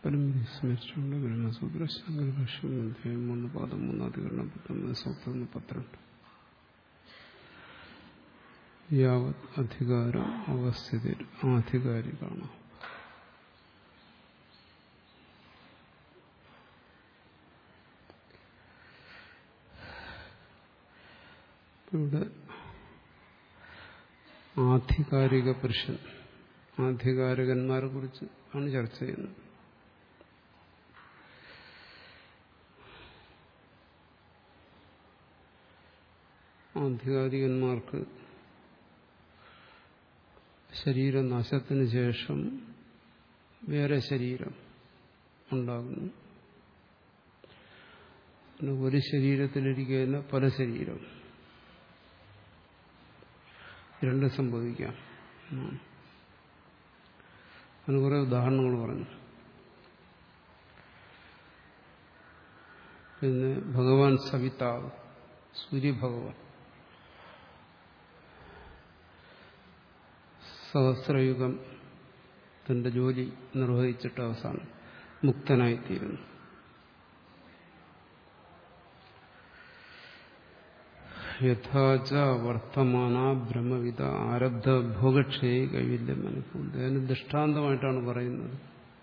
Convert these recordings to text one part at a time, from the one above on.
പരം സ്മരിച്ചുകൊണ്ട് ബ്രഹ്മസൂത്ര ശങ്കരഭാഷ്യം അധ്യായം മൂന്ന് പാദം മൂന്ന് അധികരണം പത്തൊമ്പത് സൂത്രം പന്ത്രണ്ട് യാവത് അധികാരം അവസ്ഥിതി ആധികാരികാണ് ഇവിടെ ആധികാരിക പുരുഷൻ ആധികാരികന്മാരെ കുറിച്ച് ആണ് ചർച്ച ചെയ്യുന്നത് ആധികാരികന്മാർക്ക് ശരീരനാശത്തിന് ശേഷം വേറെ ശരീരം ഉണ്ടാകുന്നു ഒരു ശരീരത്തിലിരിക്കുന്ന പല ശരീരം രണ്ടും സംഭവിക്കാം അതിന് കുറെ ഉദാഹരണങ്ങൾ പറഞ്ഞു പിന്നെ ഭഗവാൻ സവിതാവ് സൂര്യഭഗവാൻ സഹസ്രയുഗം തന്റെ ജോലി നിർവഹിച്ചിട്ട് അവസാനം മുക്തനായിത്തീരുന്നു യഥാച വർത്തമാന ബ്രഹ്മവിധ ആരബ്ധ ഭോഗക്ഷയ കൈവല്യം അനുഭവം അതിന് ദൃഷ്ടാന്തമായിട്ടാണ് പറയുന്നത്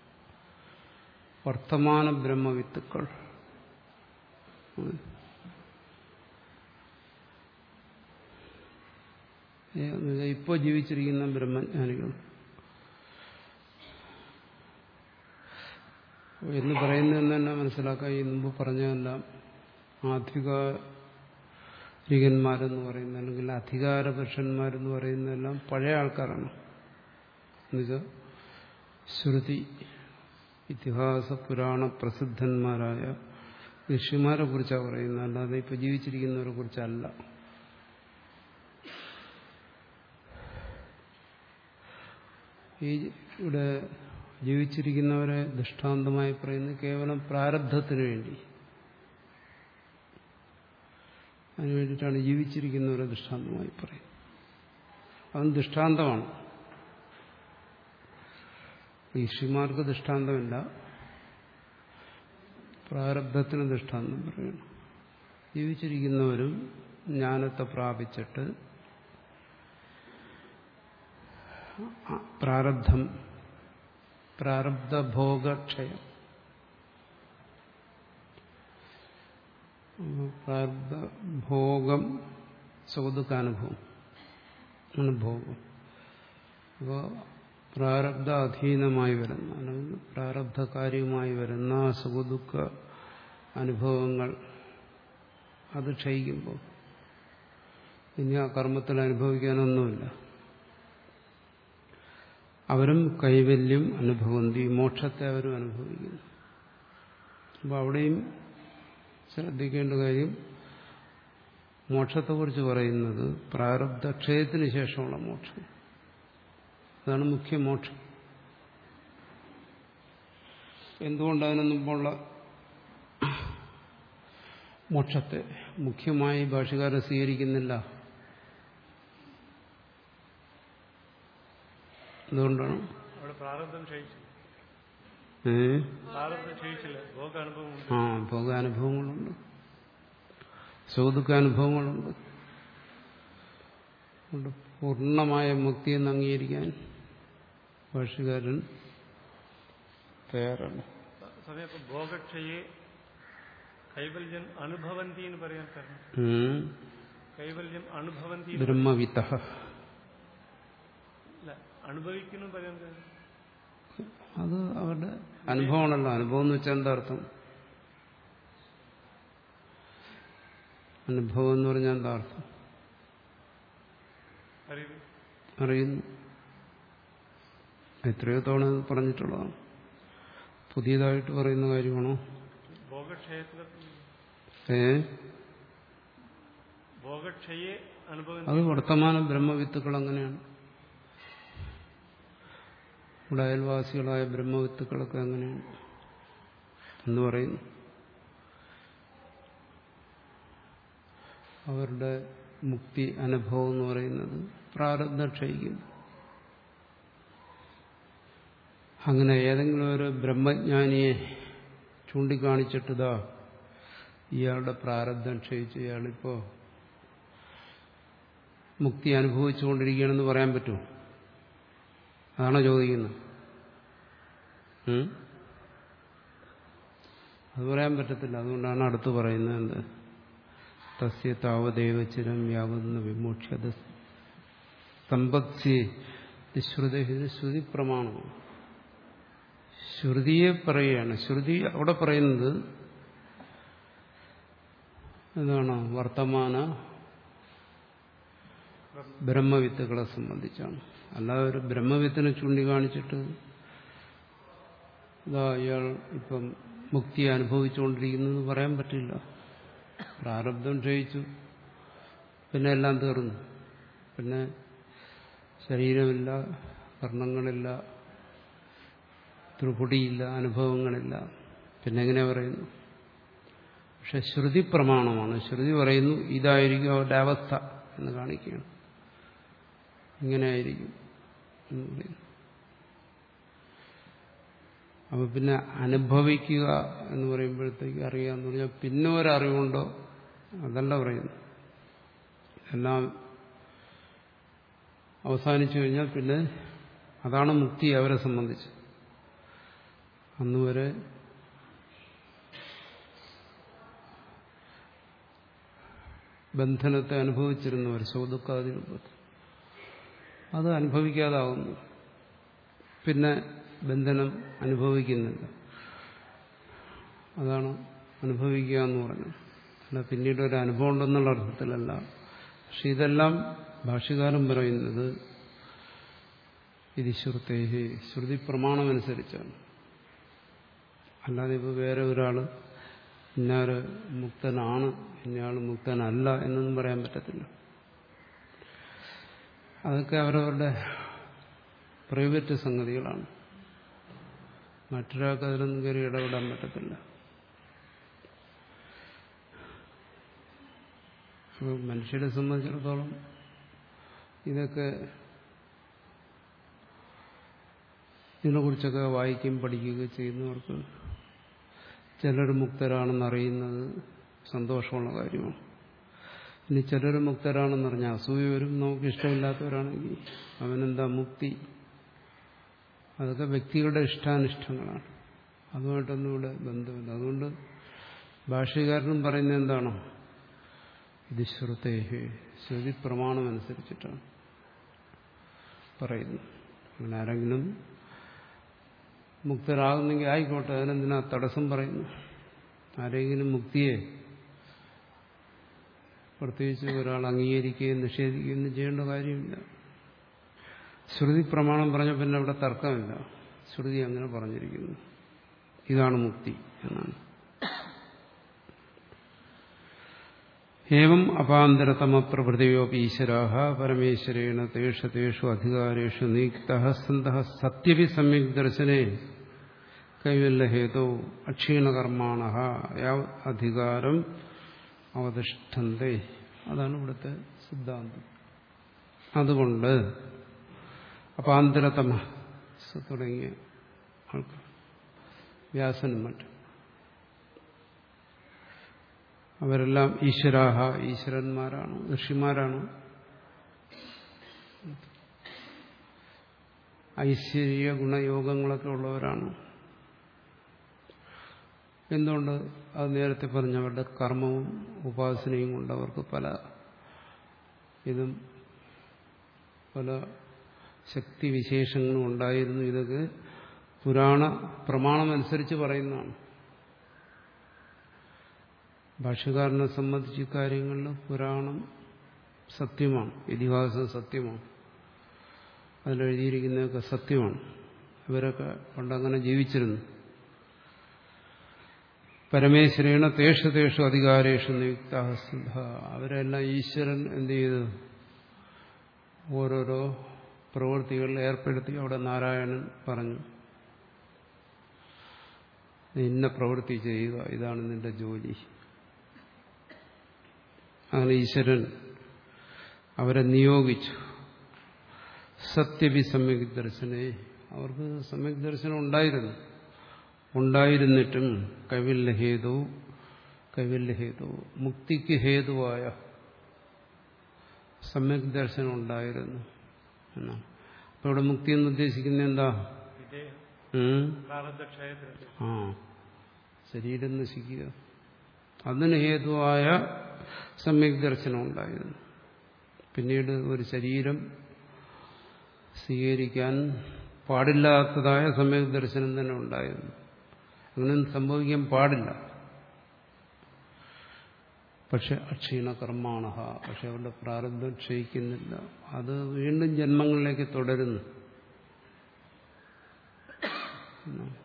വർത്തമാന ബ്രഹ്മവിത്തുക്കൾ ഇപ്പോൾ ജീവിച്ചിരിക്കുന്ന ബ്രഹ്മജ്ഞാനികൾ എന്ന് പറയുന്നതെന്ന് തന്നെ മനസ്സിലാക്കാൻ ഈ മുമ്പ് പറഞ്ഞതെല്ലാം ആധികാരികന്മാരെന്ന് പറയുന്ന അല്ലെങ്കിൽ അധികാര പുരുഷന്മാരെന്ന് പറയുന്നതെല്ലാം പഴയ ആൾക്കാരാണ് എന്നുവെച്ചാൽ ശ്രുതി ഇതിഹാസ പുരാണ പ്രസിദ്ധന്മാരായ ഋഷിമാരെ കുറിച്ചാണ് പറയുന്നത് അല്ലാതെ ഇപ്പൊ ജീവിച്ചിരിക്കുന്നവരെ കുറിച്ചല്ല ഈ ഇവിടെ ജീവിച്ചിരിക്കുന്നവരെ ദൃഷ്ടാന്തമായി പറയുന്നത് കേവലം പ്രാരബ്ധത്തിന് വേണ്ടി അതിനു വേണ്ടിയിട്ടാണ് ജീവിച്ചിരിക്കുന്നവരെ ദൃഷ്ടാന്തമായി പറയുന്നത് അതും ദൃഷ്ടാന്തമാണ് ഋഷിമാർക്ക് ദൃഷ്ടാന്തമില്ല പ്രാരബ്ധത്തിന് ദൃഷ്ടാന്തം പറയണം ജീവിച്ചിരിക്കുന്നവരും ജ്ഞാനത്തെ പ്രാപിച്ചിട്ട് പ്രാരബ്ധം പ്രാരബ്ധഭോഗക്ഷയം പ്രാരബ്ധഭോഗം സുഖദുഃഖാനുഭവം അനുഭോഗം അപ്പോൾ പ്രാരബ്ധ അധീനമായി വരുന്ന അല്ലെങ്കിൽ പ്രാരബ്ധകാര്യമായി വരുന്ന സുഖദുഃഖ അനുഭവങ്ങൾ അത് ക്ഷയിക്കുമ്പോൾ ഇനി ആ കർമ്മത്തിൽ അനുഭവിക്കാനൊന്നുമില്ല അവരും കൈവല്യം അനുഭവന്തി മോക്ഷത്തെ അവരും അനുഭവിക്കുന്നു അപ്പോൾ അവിടെയും ശ്രദ്ധിക്കേണ്ട കാര്യം മോക്ഷത്തെക്കുറിച്ച് പറയുന്നത് പ്രാരബ്ധക്ഷയത്തിന് ശേഷമുള്ള മോക്ഷം അതാണ് മുഖ്യ മോക്ഷം എന്തുകൊണ്ട് അതിനു മുമ്പുള്ള മോക്ഷത്തെ മുഖ്യമായി ഭാഷകാരൻ സ്വീകരിക്കുന്നില്ല എന്തുകൊണ്ടാണ് അവിടെ പ്രാരബ്ധം ക്ഷയിച്ചു ഏ പ്രാരബ്ധം ക്ഷയിച്ചില്ല ഭോഗാനുഭവം ഉണ്ട് ആ ഭോഗാനുഭവങ്ങളുണ്ട് സുഖദുഃഖാനുഭവങ്ങളുണ്ട് അതുകൊണ്ട് പൂർണ്ണമായ മുക്തിയെന്ന് അംഗീകരിക്കാൻ ഭാഷകാരൻ തയ്യാറാണ് സമയം അപ്പൊ ഭോഗക്ഷയെ കൈവല്യം അനുഭവന്തി എന്ന് പറയാൻ കാരണം ഉം. കൈവല്യം അനുഭവന്തി ബ്രഹ്മവിത്ത അല്ല അനുഭവിക്കുന്നു പറയാൻ കാരണം അത് അവരുടെ അനുഭവമാണല്ലോ അനുഭവം എന്ന് വെച്ചാൽ എന്താ അർത്ഥം അനുഭവം എന്ന് പറഞ്ഞാൽ എന്താ അർത്ഥം അറിവ് അറിയുന്നു എത്രയോ തവണ ഇത് പറഞ്ഞിട്ടുള്ളതാണ് പുതിയതായിട്ട് പറയുന്ന കാര്യമാണോ ഭോഗക്ഷയത്തിലെ ഏ ഭോഗക്ഷയെ അനുഭവം അത് വർത്തമാന ബ്രഹ്മവിത്തുക്കൾ അങ്ങനെയാണ് ഇവിടെ അയൽവാസികളായ ബ്രഹ്മവിത്തുക്കളൊക്കെ അങ്ങനെയാണ് എന്ന് പറയുന്നു അവരുടെ മുക്തി അനുഭവം എന്ന് പറയുന്നത് പ്രാരബ്ധ ക്ഷയിക്കും അങ്ങനെ ഏതെങ്കിലും ഒരു ബ്രഹ്മജ്ഞാനിയെ ചൂണ്ടിക്കാണിച്ചിട്ടിതാ ഇയാളുടെ പ്രാരബ്ധം ക്ഷയിച്ച് ഇയാളിപ്പോ മുക്തി അനുഭവിച്ചുകൊണ്ടിരിക്കുകയാണെന്ന് പറയാൻ പറ്റുമോ അതാണോ ചോദിക്കുന്നത് ഉം? അത് പറയാൻ പറ്റത്തില്ല അതുകൊണ്ടാണ് അടുത്ത് പറയുന്നത് എന്ത് തസ്യ താവദേവചിരം യാവതെന്ന് വിമോക്ഷ്യത സമ്പത്സി ശ്രുതി ഇത് ശ്രുതി പ്രമാണമാണ് ശ്രുതിയെ പറയുകയാണ് ശ്രുതി അവിടെ പറയുന്നത് എന്താണ് വർത്തമാന ബ്രഹ്മവിത്തുകളെ സംബന്ധിച്ചാണ് അല്ലാതെ ഒരു ബ്രഹ്മവിത്തിനെ ചൂണ്ടിക്കാണിച്ചിട്ട് ഇതാ ഇയാൾ ഇപ്പം മുക്തി അനുഭവിച്ചുകൊണ്ടിരിക്കുന്നു പറയാൻ പറ്റില്ല പ്രാരബ്ധം ക്ഷയിച്ചു പിന്നെ എല്ലാം തീർന്നു പിന്നെ ശരീരമില്ല കർണങ്ങളില്ല ത്രിപുടിയില്ല അനുഭവങ്ങളില്ല പിന്നെ എങ്ങനെ പറയുന്നു പക്ഷെ ശ്രുതി പ്രമാണമാണ് ശ്രുതി പറയുന്നു ഇതായിരിക്കും അവരുടെ അവസ്ഥ എന്ന് കാണിക്കുകയാണ് ഇങ്ങനെയായിരിക്കും എന്ന് പറയുന്നു അപ്പൊ പിന്നെ അനുഭവിക്കുക എന്ന് പറയുമ്പോഴത്തേക്ക് അറിയാന്ന് പറഞ്ഞാൽ പിന്നെ ഒരറിവുണ്ടോ അതല്ല പറയുന്നു എല്ലാം അവസാനിച്ചു കഴിഞ്ഞാൽ പിന്നെ അതാണ് മുക്തി അവരെ സംബന്ധിച്ച് അന്നുവരെ ബന്ധനത്തെ അനുഭവിച്ചിരുന്നവർ ശോതുക്കാതി രൂപത്തിൽ അത് അനുഭവിക്കാതാവുന്നു പിന്നെ ബന്ധനം അനുഭവിക്കുന്നില്ല അതാണ് അനുഭവിക്കുക എന്ന് പറഞ്ഞത് അല്ല പിന്നീട് ഒരു അനുഭവം ഉണ്ടെന്നുള്ള അർത്ഥത്തിലല്ല പക്ഷെ ഇതെല്ലാം ഭാഷ്യകാരൻ പറയുന്നത് ഇത് ശ്രുതേഹി ശ്രുതി പ്രമാണമനുസരിച്ചാണ് അല്ലാതെ ഇപ്പോൾ വേറെ ഒരാൾ ഇന്നാര് മുക്തനാണ് ഇന്നയാൾ മുക്തനല്ല എന്നൊന്നും പറയാൻ പറ്റത്തില്ല അതൊക്കെ അവരവരുടെ പ്രൈവറ്റ് സംഗതികളാണ് മറ്റൊരാൾക്ക് അതിലൊന്നും കയറി ഇടപെടാൻ പറ്റത്തില്ല അപ്പോൾ മനുഷ്യരെ സംബന്ധിച്ചിടത്തോളം ഇതൊക്കെ ഇതിനെക്കുറിച്ചൊക്കെ വായിക്കുകയും പഠിക്കുകയൊക്കെ ചെയ്യുന്നവർക്ക് ചിലർ മുക്തരാണെന്നറിയുന്നത് സന്തോഷമുള്ള കാര്യമാണ് ഇനി ചിലർ മുക്തരാണെന്നറിഞ്ഞാൽ അസൂയ വരും നമുക്ക് ഇഷ്ടമില്ലാത്തവരാണെങ്കിൽ അവനെന്താ മുക്തി അതൊക്കെ വ്യക്തികളുടെ ഇഷ്ടാനിഷ്ടങ്ങളാണ് അതുമായിട്ടൊന്നും ഇവിടെ ബന്ധമില്ല അതുകൊണ്ട് ഭാഷ്യകാരനും പറയുന്നത് എന്താണോ ഇത് ശ്രുതേഹി ശ്രുതി പ്രമാണമനുസരിച്ചിട്ടാണ് പറയുന്നത് അങ്ങനെ ആരെങ്കിലും മുക്തരാകുന്നെങ്കിൽ ആയിക്കോട്ടെ അതിനെന്തിനാ തടസ്സം പറയുന്നു ആരെങ്കിലും മുക്തിയെ പ്രത്യേകിച്ച് ഒരാൾ അംഗീകരിക്കുകയും നിഷേധിക്കുകയും ചെയ്യേണ്ട കാര്യമില്ല ശ്രുതി പ്രമാണം പറഞ്ഞ പിന്നെ അവിടെ തർക്കമില്ല ശ്രുതി അങ്ങനെ പറഞ്ഞിരിക്കുന്നു ഇതാണ് മുക്തി എന്നാണ് ഏവം അപാന്തരതമ പ്രഭൃതിയോപി ഈശ്വരാഹ പരമേശ്വരേണ തേഷ തേഷു അധികാരേഷു നിയുക്ത സന്ത സത്യപി സമ്യക് ദർശനേ കൈവല്യഹേതോ അക്ഷീണകർമാണ അധികാരം അവതിഷ്ഠന്തേ അതാണ് ഇവിടുത്തെ സിദ്ധാന്തം അതുകൊണ്ട് അപാന്തരതമ തുടങ്ങിയ ആൾക്കാർ വ്യാസനും മറ്റും അവരെല്ലാം ഈശ്വരാഹ ഈശ്വരന്മാരാണ് ഋഷിമാരാണ് ഐശ്വര്യ ഗുണയോഗങ്ങളൊക്കെ ഉള്ളവരാണ് എന്തുകൊണ്ട് അത് നേരത്തെ പറഞ്ഞവരുടെ കർമ്മവും ഉപാസനയും കൊണ്ട് അവർക്ക് പല ഇതും പല ശക്തിവിശേഷങ്ങളും ഉണ്ടായിരുന്നു ഇതൊക്കെ പുരാണ പ്രമാണമനുസരിച്ച് പറയുന്നതാണ് ഭാഷ്യകാരനെ സംബന്ധിച്ച് കാര്യങ്ങളിൽ പുരാണം സത്യമാണ് ഇതിഹാസം സത്യമാണ് അതിലെഴുതിയിരിക്കുന്നതൊക്കെ സത്യമാണ് ഇവരൊക്കെ പണ്ടങ്ങനെ ജീവിച്ചിരുന്നു പരമേശ്വരേണ തേഷു തേഷു അധികാരേഷു നിയുക്ത അവരെല്ലാം ഈശ്വരൻ എന്ത് ചെയ്തു ഓരോരോ പ്രവൃത്തികളിൽ ഏർപ്പെടുത്തി അവിടെ നാരായണൻ പറഞ്ഞു ഇന്ന പ്രവൃത്തി ചെയ്യുക ഇതാണ് നിന്റെ ജോലി അങ്ങനെ ഈശ്വരൻ അവരെ നിയോഗിച്ചു സത്യവിസമ്യക് ദർശനെ അവർക്ക് സമ്യക് ദർശനം ഉണ്ടായിരുന്നു ഉണ്ടായിരുന്നിട്ടും കൈവല്യഹേതു കൈവല്യഹേതു മുക്തിക്ക് ഹേതുവായ സമ്യക് ദർശനം ഉണ്ടായിരുന്നു എന്നാണ് അപ്പൊ ഇവിടെ മുക്തി എന്ന് ഉദ്ദേശിക്കുന്നത് എന്താ വിധേയം ഉം? പ്രാരബ്ധക്ഷയത്തിന് ആ ശരീരം നശിക്കുക അതിന് ഹേതുവായ സമ്യക് ദർശനം ഉണ്ടായിരുന്നു പിന്നീട് ഒരു ശരീരം സ്വീകരിക്കാൻ പാടില്ലാത്തതായ സമ്യക് ദർശനം തന്നെ ഉണ്ടായിരുന്നു അങ്ങനെയൊന്നും സംഭവിക്കാൻ പാടില്ല പക്ഷെ അക്ഷീണ കർമാണ പക്ഷെ അവരുടെ പ്രാരബ്ധം ക്ഷയിക്കുന്നില്ല അത് വീണ്ടും ജന്മങ്ങളിലേക്ക് തുടരുന്നു എന്നാണ്.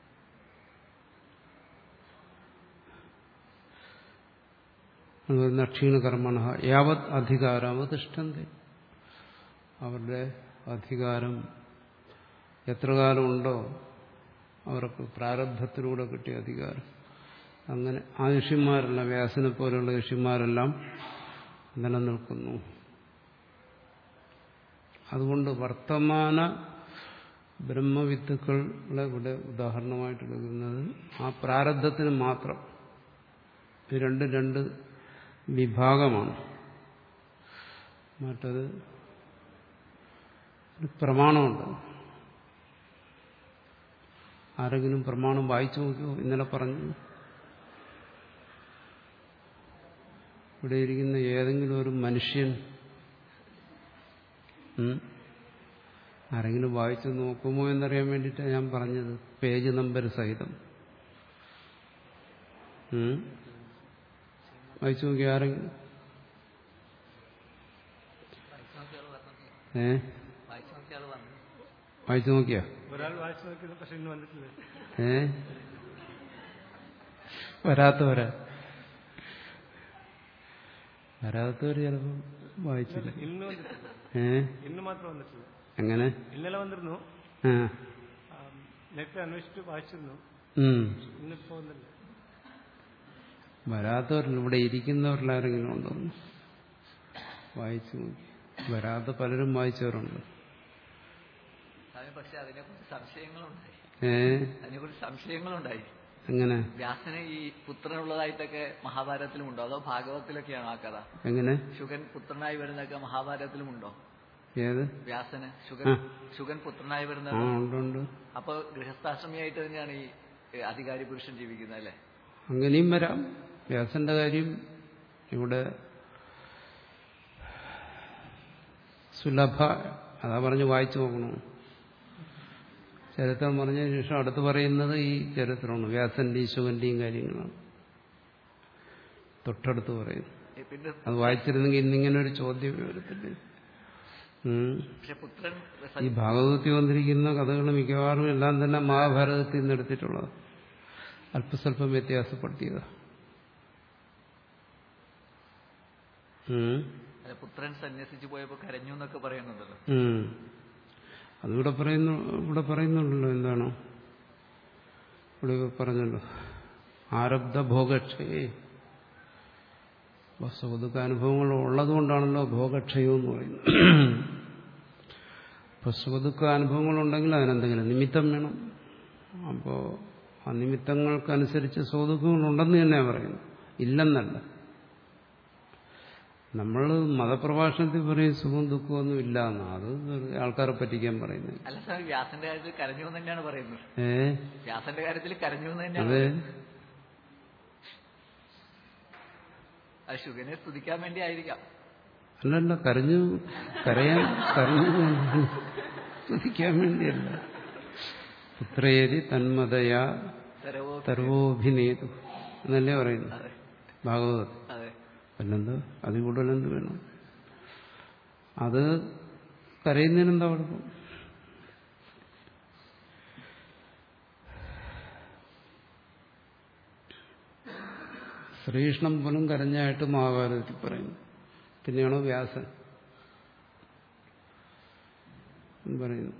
അതുപോലെ അക്ഷീണ കർമ്മണ യാവത് അധികാരം അവതിഷ്ഠന്തി അവരുടെ അധികാരം എത്ര കാലമുണ്ടോ അവർക്ക് പ്രാരബ്ധത്തിലൂടെ കിട്ടിയ അധികാരം അങ്ങനെ ആ ഋഷിമാരെല്ലാം വ്യാസനെ പോലെയുള്ള ഋഷിമാരെല്ലാം നിലനിൽക്കുന്നു അതുകൊണ്ട് വർത്തമാന ബ്രഹ്മവിത്തുക്കളെ ഇവിടെ ഉദാഹരണമായിട്ട് എടുക്കുന്നത് ആ പ്രാരബ്ധത്തിന് മാത്രം ഇത് രണ്ട് രണ്ട് വിഭാഗമാണ് മറ്റത് ഒരു പ്രമാണമുണ്ട് ആരെങ്കിലും പ്രമാണം വായിച്ചു നോക്കിയോ ഇന്നലെ പറഞ്ഞു ഇവിടെ ഇരിക്കുന്ന ഏതെങ്കിലും ഒരു മനുഷ്യൻ ഉം, ആരെങ്കിലും വായിച്ചു നോക്കുമോ എന്നറിയാൻ വേണ്ടിയിട്ടാണ് ഞാൻ പറഞ്ഞത് പേജ് നമ്പർ സഹിതം ഉം? വായിച്ചു നോക്കി ആരെങ്കിലും ഏ വായിച്ചു നോക്കിയാ ഒരാൾ വായിച്ചു നോക്കിയത് പക്ഷെ ഇന്ന് വന്നിട്ടില്ല ഏ വരാത്തവരാ വരാത്തവര് ചിലപ്പം വായിച്ചില്ല ഇന്ന് വന്നിട്ടില്ല ഏ ഇന്ന് മാത്രം വന്നിട്ടില്ല എങ്ങനെ ഇന്നലെ വന്നിരുന്നു ആ ആ, നേരത്തെ അന്വേഷിച്ചിട്ട് വായിച്ചിരുന്നു ഉം ഇന്നിപ്പോ വന്നില്ല വരാത്തവരിൽ ഇവിടെ ഇരിക്കുന്നവരിലാരെങ്കിലും ഉണ്ടോ എന്ന് വായിച്ചു നോക്കി വരാത്ത പലരും വായിച്ചവരുണ്ട് സ്വാമി പക്ഷെ അതിനെക്കുറിച്ച് സംശയങ്ങളുണ്ടായി ഏ അതിനെക്കുറിച്ച് സംശയങ്ങളുണ്ടായി എങ്ങനെ വ്യാസന് ഈ പുത്രനുള്ളതായിട്ടൊക്കെ മഹാഭാരതത്തിലുമുണ്ടോ അതോ ഭാഗവതത്തിലൊക്കെയാണോ ആ കഥ എങ്ങനെ ശുഗൻ പുത്രനായി വരുന്നതൊക്കെ മഹാഭാരതത്തിലുമുണ്ടോ ഏത് വ്യാസന് ശുഗൻ ആ. ശുഗൻ പുത്രനായി ആ വരുന്നത് ഉണ്ട് ഉണ്ട് അപ്പൊ ഗൃഹസ്ഥാശ്രമിയായിട്ട് തന്നെയാണ് ഈ ഏ, അധികാരി പുരുഷൻ ജീവിക്കുന്നത് അല്ലേ അങ്ങനെയും വരാം വ്യാസന്റെ കാര്യം ഇവിടെ സുലഭ അതാ പറഞ്ഞ് വായിച്ചു നോക്കണു ചരിത്രം പറഞ്ഞ ശേഷം അടുത്ത് പറയുന്നത് ഈ ചരിത്രമാണ് വ്യാസന്റെയും ശുവന്റെയും കാര്യങ്ങളാണ് തൊട്ടടുത്ത് പറയുന്നു ഏ, പിന്നെ അത് വായിച്ചിരുന്നെങ്കിൽ ഇന്നിങ്ങനെ ഒരു ചോദ്യം വരത്തില്ലേ ഉം. പക്ഷെ പുത്രൻ ഈ ഭാഗവതത്തിൽ വന്നിരിക്കുന്ന കഥകൾ മിക്കവാറും എല്ലാം തന്നെ മഹാഭാരതത്തിൽ നിന്ന് എടുത്തിട്ടുള്ളത് അല്പസ്വല്പം വ്യത്യാസപ്പെടുത്തിയത് ഉം. അല്ല, പുത്രൻ സന്യസിച്ചു പോയപ്പോ കരഞ്ഞു എന്നൊക്കെ പറയുന്നുണ്ടല്ലോ ഉം. അതിവിടെ പറയുന്നു ഇവിടെ പറയുന്നുണ്ടല്ലോ എന്താണ് ഇവിടെ പറഞ്ഞല്ലോ ആരബ്ധ ഭോഗക്ഷയേ സുഖദുഃഖ അനുഭവങ്ങൾ ഉള്ളതുകൊണ്ടാണല്ലോ ഭോഗക്ഷയം എന്ന് പറയുന്നത് ഇപ്പൊ സുഖദുഃഖ അനുഭവങ്ങളുണ്ടെങ്കിൽ അതിനെന്തെങ്കിലും നിമിത്തം വേണം അപ്പോൾ ആ നിമിത്തങ്ങൾക്കനുസരിച്ച് സുഖദുഃഖങ്ങളുണ്ടെന്ന് തന്നെയാണ് പറയുന്നത് ഇല്ലെന്നല്ല നമ്മൾ മതപ്രഭാഷണത്തിൽ പറയും സുഖവും ദുഃഖവും ഒന്നും ഇല്ല എന്നാ അത് വെറുതെ ആൾക്കാരെ പറ്റിക്കാൻ പറയുന്നത് അല്ല സ്വാമി വ്യാസന്റെ കാര്യത്തിൽ കരഞ്ഞു എന്ന് തന്നെയാണ് പറയുന്നത് ഏ വ്യാസന്റെ കാര്യത്തിൽ കരഞ്ഞു എന്ന് തന്നെയാണ് അതെ അത് ശുഗനെ സ്തുതിക്കാൻ വേണ്ടി ആയിരിക്കാം അല്ലല്ല കരഞ്ഞു കരയാൻ കരഞ്ഞു സ്തുതിക്കാൻ വേണ്ടിയല്ല പുത്രേരി തന്മതയാ തരവോ സർവോഭിനേതു എന്നല്ലേ പറയുന്നു അതെ ഭാഗവതത്തിൽ അതെ പിന്നെന്ത് അതിൽ കൂടുതൽ എന്ത് വേണം അത് കരയുന്നതിനെന്താ കുഴപ്പം ശ്രീകൃഷ്ണൻ പോലും കരഞ്ഞായിട്ട് മഹാഭാരതത്തിൽ പറയുന്നു പിന്നെയാണോ വ്യാസൻ എന്ന് പറയുന്നു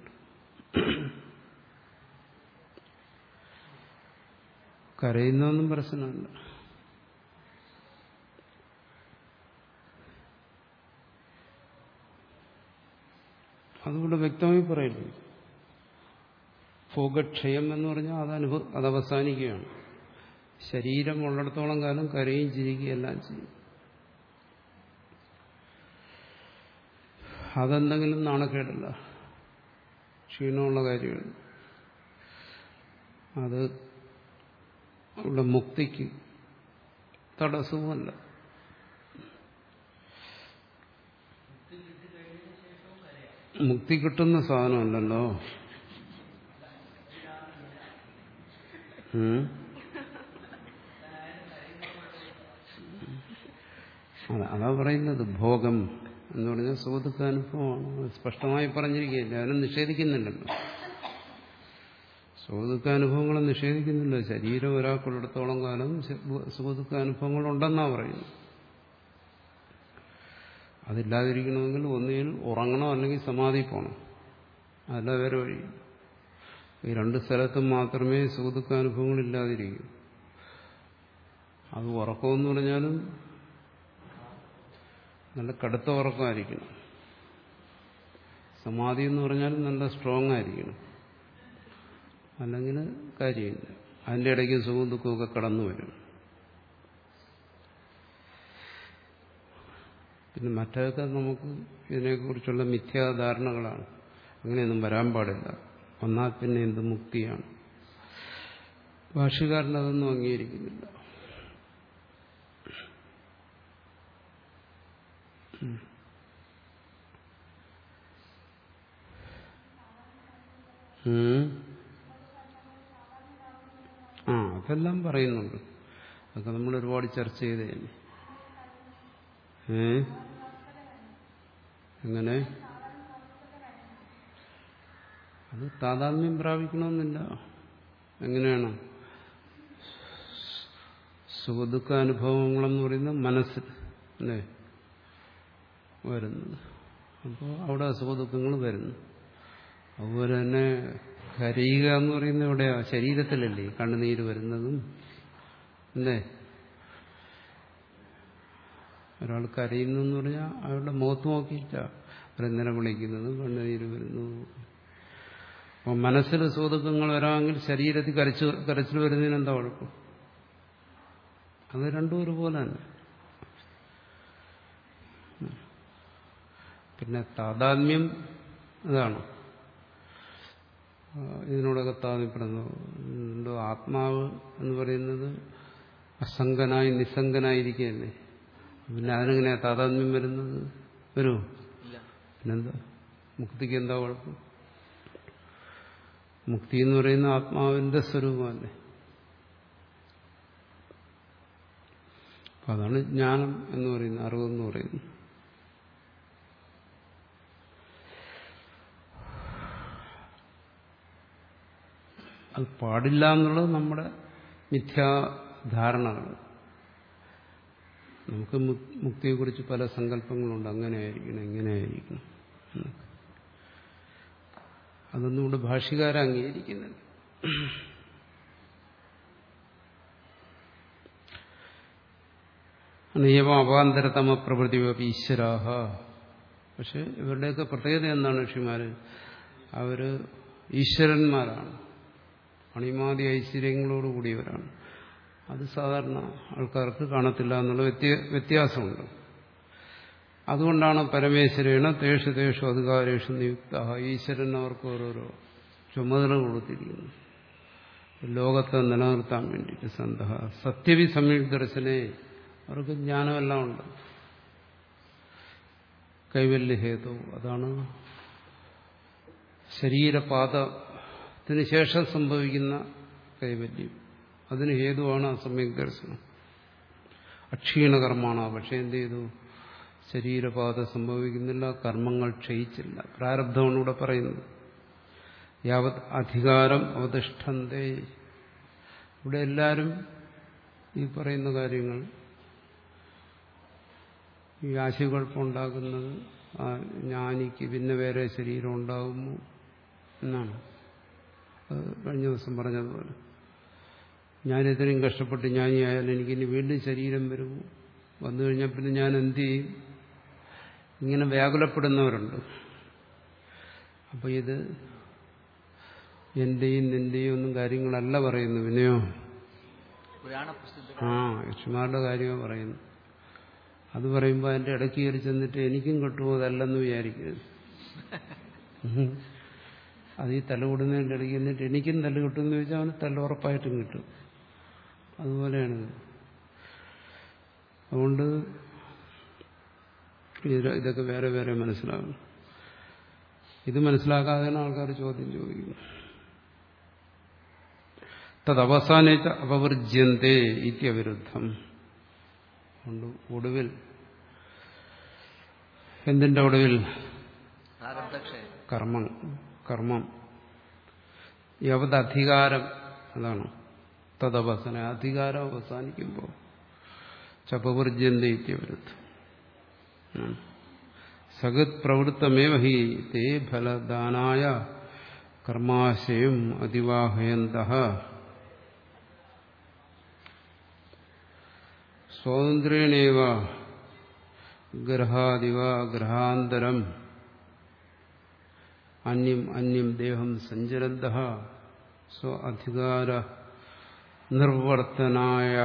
കരയുന്നൊന്നും പ്രശ്നമല്ല അതുകൊണ്ട് വ്യക്തമായി പറയുന്നു ഭോഗക്ഷയം എന്ന് പറഞ്ഞാൽ അത് അനുഭവ അത് അവസാനിക്കുകയാണ് ശരീരം ഉള്ളിടത്തോളം കാലം കരയും ചിരിക്കുകയും എല്ലാം ചെയ്യും അതെന്തെങ്കിലും നാണക്കേടല്ല ക്ഷീണമുള്ള കാര്യമാണ് അത് അവിടെ മുക്തിക്ക് തടസ്സവുമല്ല മുക്തി കിട്ടുന്ന സാധനമല്ലല്ലോ ഉം. അതാ- അതാ പറയുന്നത് ഭോഗം എന്ന് പറഞ്ഞാൽ സുഹൃത്തുക്കാനുഭവമാണ് അത് സ്പഷ്ടമായി പറഞ്ഞിരിക്കുകയില്ല അതിനെ നിഷേധിക്കുന്നില്ലല്ലോ സുഹൃത്തുക്കാനുഭവങ്ങളെ നിഷേധിക്കുന്നില്ല ശരീരം ഒരാൾക്കുള്ളിടത്തോളം കാലം സുഹൃത്തുക്കാനുഭവങ്ങൾ ഉണ്ടെന്നാ പറയുന്നു അതില്ലാതിരിക്കണമെങ്കിൽ ഒന്നുകിൽ ഉറങ്ങണം അല്ലെങ്കിൽ സമാധി പോകണം അതല്ല വേറെ വഴി ഈ രണ്ട് സ്ഥലത്തും മാത്രമേ സുഹൃത്തുക്കാനുഭവങ്ങൾ ഇല്ലാതിരിക്കൂ അത് ഉറക്കമെന്ന് പറഞ്ഞാലും നല്ല കടുത്ത ഉറക്കമായിരിക്കണം സമാധി എന്ന് പറഞ്ഞാലും നല്ല സ്ട്രോങ് ആയിരിക്കണം അല്ലെങ്കിൽ കാര്യമില്ല അതിൻ്റെ ഇടയ്ക്ക് സുഖവും ദുഃഖമൊക്കെ കടന്നു വരും പിന്നെ മറ്റൊക്കെ നമുക്ക് ഇതിനെക്കുറിച്ചുള്ള മിഥ്യാധാരണകളാണ് അങ്ങനെയൊന്നും വരാൻ പാടില്ല വന്നാൽ പിന്നെ എന്ത് മുക്തിയാണ് ഭാഷകാരൻ അതൊന്നും അംഗീകരിക്കുന്നില്ല ഉം. ആ അതെല്ലാം പറയുന്നുണ്ട് അതൊക്കെ നമ്മൾ ഒരുപാട് ചർച്ച ചെയ്തതല്ലേ ഏ എങ്ങനെ അത് താതാത്മ്യം പ്രാപിക്കണമെന്നില്ല എങ്ങനെയാണ് സുഖദുഃഖാനുഭവങ്ങളെന്ന് പറയുന്നത് മനസ്സിൽ അല്ലേ വരുന്നത് അപ്പോൾ അവിടെ സുഖദുഃഖങ്ങൾ വരുന്നു അതുപോലെ തന്നെ കരയുക എന്ന് പറയുന്നത് എവിടെയാ ശരീരത്തിലല്ലേ കണ്ണുനീര് വരുന്നതും അല്ലേ ഒരാൾ കരയുന്നു എന്ന് പറഞ്ഞാൽ അയാളുടെ മുഖത്ത് നോക്കിയിട്ട അവരെന്തിനെ വിളിക്കുന്നതും കണ്ണുനീര് വരുന്നു അപ്പോൾ മനസ്സിൽ സുഖദുഃഖങ്ങൾ വരാമെങ്കിൽ ശരീരത്തിൽ കരച്ചു കരച്ചിൽ വരുന്നതിന് എന്താ കുഴപ്പം അത് രണ്ടും ഒരുപോലെ തന്നെ പിന്നെ താതാത്മ്യം ഇതാണ് ഇതിനോടൊക്കെ താല്പര്യപ്പെടുന്നു എന്തോ ആത്മാവ് എന്ന് പറയുന്നത് അസംഗനായി നിസ്സംഗനായിരിക്കുകയല്ലേ പിന്നെ അതിനെങ്ങനെയാ താതാത്മ്യം വരുന്നത് വരുമോ ഇല്ല പിന്നെന്താ മുക്തിക്ക് എന്താ കുഴപ്പം മുക്തി എന്ന് പറയുന്ന ആത്മാവിന്റെ സ്വരൂപമല്ലേ അപ്പൊ അതാണ് ജ്ഞാനം എന്ന് പറയുന്നത് അറിവെന്ന് പറയുന്നത് അത് പാടില്ല എന്നുള്ളത് നമ്മുടെ മിഥ്യാധാരണകൾ നമുക്ക് മു- മുക്തിയെക്കുറിച്ച് പല സങ്കല്പങ്ങളുണ്ട് അങ്ങനെ ആയിരിക്കണം ഇങ്ങനെ ആയിരിക്കണം എന്നൊക്കെ. അതൊന്നും ഇവിടെ ഭാഷ്യകാരൻ അംഗീകരിക്കുന്നില്ല നിയമ അവാന്തരതമ പ്രകൃതി ഈശ്വരാഹ പക്ഷെ ഇവരുടെയൊക്കെ പ്രത്യേകത എന്താണ് ഋഷിമാര് അവര് ഈശ്വരന്മാരാണ് അണിമാതി ഐശ്വര്യങ്ങളോടുകൂടിയവരാണ് അത് സാധാരണ ആൾക്കാർക്ക് കാണത്തില്ല എന്നുള്ള വ്യത്യ- വ്യത്യാസമുണ്ട് അതുകൊണ്ടാണ് പരമേശ്വരേണ തേഷു തേഷു അധികാരേഷു നിയുക്ത ഈശ്വരൻ അവർക്ക് ഓരോരോ ചുമതല കൊടുത്തിരിക്കുന്നു ലോകത്തെ നിലനിർത്താൻ വേണ്ടിയിട്ട് സന്ത സത്യവി സംയുക്ത ദർശനെ അവർക്ക് ജ്ഞാനമെല്ലാം ഉണ്ട് കൈവല്യഹേതു അതാണ് ശരീരപാതത്തിന് ശേഷം സംഭവിക്കുന്ന കൈവല്യം അതിന് ഹേതുവാണ് അസമ്യക് ദർശനം അക്ഷീണകർമാണ് പക്ഷെ എന്ത് ചെയ്തു ശരീരപാത സംഭവിക്കുന്നില്ല കർമ്മങ്ങൾ ക്ഷയിച്ചില്ല പ്രാരബ്ധമാണ് ഇവിടെ പറയുന്നത് യാവത് അധികാരം അവതിഷ്ഠന്തേ ഇവിടെ എല്ലാവരും ഈ പറയുന്ന കാര്യങ്ങൾ ഈ ആശയക്കുഴപ്പമുണ്ടാക്കുന്നത് ആ ജ്ഞാനിക്ക് പിന്നെ വേറെ ശരീരം ഉണ്ടാകുമോ എന്നാണ് അത് കഴിഞ്ഞ ദിവസം പറഞ്ഞതുപോലെ ഞാൻ ഇത്രയും കഷ്ടപ്പെട്ട് ജ്ഞാനിയായാലും എനിക്കിനി വീണ്ടും ശരീരം വരുമോ വന്നു കഴിഞ്ഞാൽ പിന്നെ ഞാൻ എന്ത് ചെയ്യും ഇങ്ങനെ വ്യാകുലപ്പെടുന്നവരുണ്ട് അപ്പോൾ ഇത് എന്റെയും നിന്റെയും ഒന്നും കാര്യങ്ങളല്ല പറയുന്നു പിന്നെയോ പുരാണ പ്രസിദ്ധ ആ യക്ഷിമാരുടെ കാര്യമാണ് പറയുന്നു അത് പറയുമ്പോൾ അതിന്റെ ഇടയ്ക്ക് കയറി ചെന്നിട്ട് എനിക്കും കിട്ടുമോ അതല്ലെന്ന് വിചാരിക്കരുത് ഉം. അത് ഈ തല കൂടുന്നതിൻ്റെ ഇടയ്ക്ക് എന്നിട്ട് എനിക്കും തല്ല് കിട്ടുമെന്ന് ചോദിച്ചാൽ അവന് തല്ല് ഉറപ്പായിട്ടും കിട്ടും അതുപോലെയാണിത് അതുകൊണ്ട് ഇത് ഇതൊക്കെ വേറെ വേറെ മനസ്സിലാകും ഇത് മനസ്സിലാക്കാതെയാണ് ആൾക്കാർ ചോദ്യം ചോദിക്കുന്നത് തദവസാനേച്ച അപവർജ്യന്തേ ഇത്യവിരുദ്ധം കൊണ്ട് ഒടുവിൽ എന്തിന്റെ ഒടുവിൽ പ്രാരബ്ധക്ഷയം കർമ്മം കർമ്മം യവത് അധികാരം അതാണ് തദവസന അധികാരം അവസാനിക്കുമ്പോൾ ചപവർജ്യന്ത ഇത്യവിരുദ്ധം ഉം. സഗത് പ്രവൃത്തമേവ ഹി തേ ഫലദാനായ കർമാശയം അതിവാഹയന്ത സ്വാതന്ത്ര്യേണേവ ഗ്രഹാദിവ ഗ്രഹാന്തരം അന്യം അന്യം ദേഹം സഞ്ചരന്ത സ്വ അധികാര നിർവർത്തനായ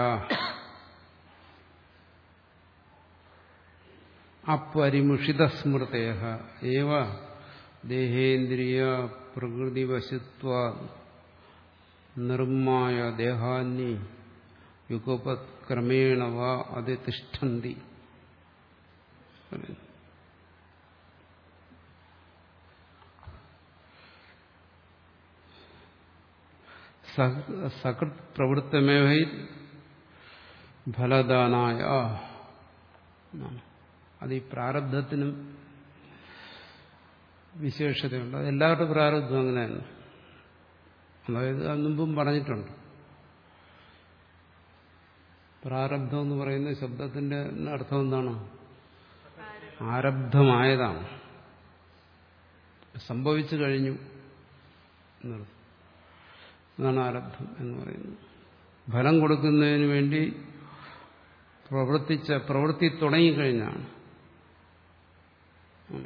അപരിമുഷിത സ്മൃതയ ഏവ ദേഹേന്ദ്രിയ പ്രകൃതിവശത്വ നിർമ്മായ ദേഹാന്യ യുഗപത് ക്രമേണ വാ അതിഷ്ഠന്തി സകൃത് പ്രവൃത്തമേവ ഫലദാനായ എന്നാണ്. അത് ഈ പ്രാരബ്ധത്തിനും വിശേഷതയുണ്ട് അത് എല്ലാവരുടെ പ്രാരബ്ധം അങ്ങനെയാണ് അതായത് അത് മുമ്പും പറഞ്ഞിട്ടുണ്ട് പ്രാരബ്ധം എന്ന് പറയുന്ന ശബ്ദത്തിന്റെ അർത്ഥം എന്താണ് ആരബ്ധമായതാണ് സംഭവിച്ചു കഴിഞ്ഞു എന്നർത്ഥം അതാണ് ആരബ്ധം എന്ന് പറയുന്നത് ഫലം കൊടുക്കുന്നതിന് വേണ്ടി പ്രവർത്തിച്ച പ്രവൃത്തി തുടങ്ങിക്കഴിഞ്ഞാണ് ഉം.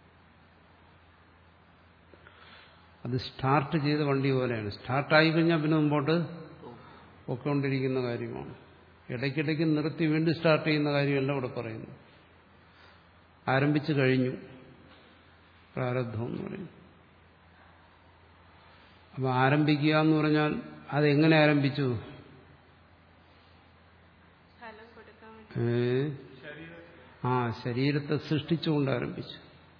അത് സ്റ്റാർട്ട് ചെയ്ത വണ്ടി പോലെയാണ് സ്റ്റാർട്ടായി കഴിഞ്ഞാൽ പിന്നെ മുമ്പോട്ട് പൊയ്ക്കൊണ്ടിരിക്കുന്ന കാര്യമാണ് ഇടയ്ക്കിടയ്ക്ക് നിർത്തി വീണ്ടും സ്റ്റാർട്ട് ചെയ്യുന്ന കാര്യമല്ല ഇവിടെ പറയുന്നു ആരംഭിച്ചു കഴിഞ്ഞു പ്രാരബ്ധം എന്ന് പറയുന്നു അപ്പൊ ആരംഭിക്കുക എന്ന് പറഞ്ഞാൽ അതെങ്ങനെ ആരംഭിച്ചു ഫലം കൊടുക്കാൻ വേണ്ടി ഏ? ആ ശരീരത്തെ സൃഷ്ടിച്ചുകൊണ്ട് ആരംഭിച്ചു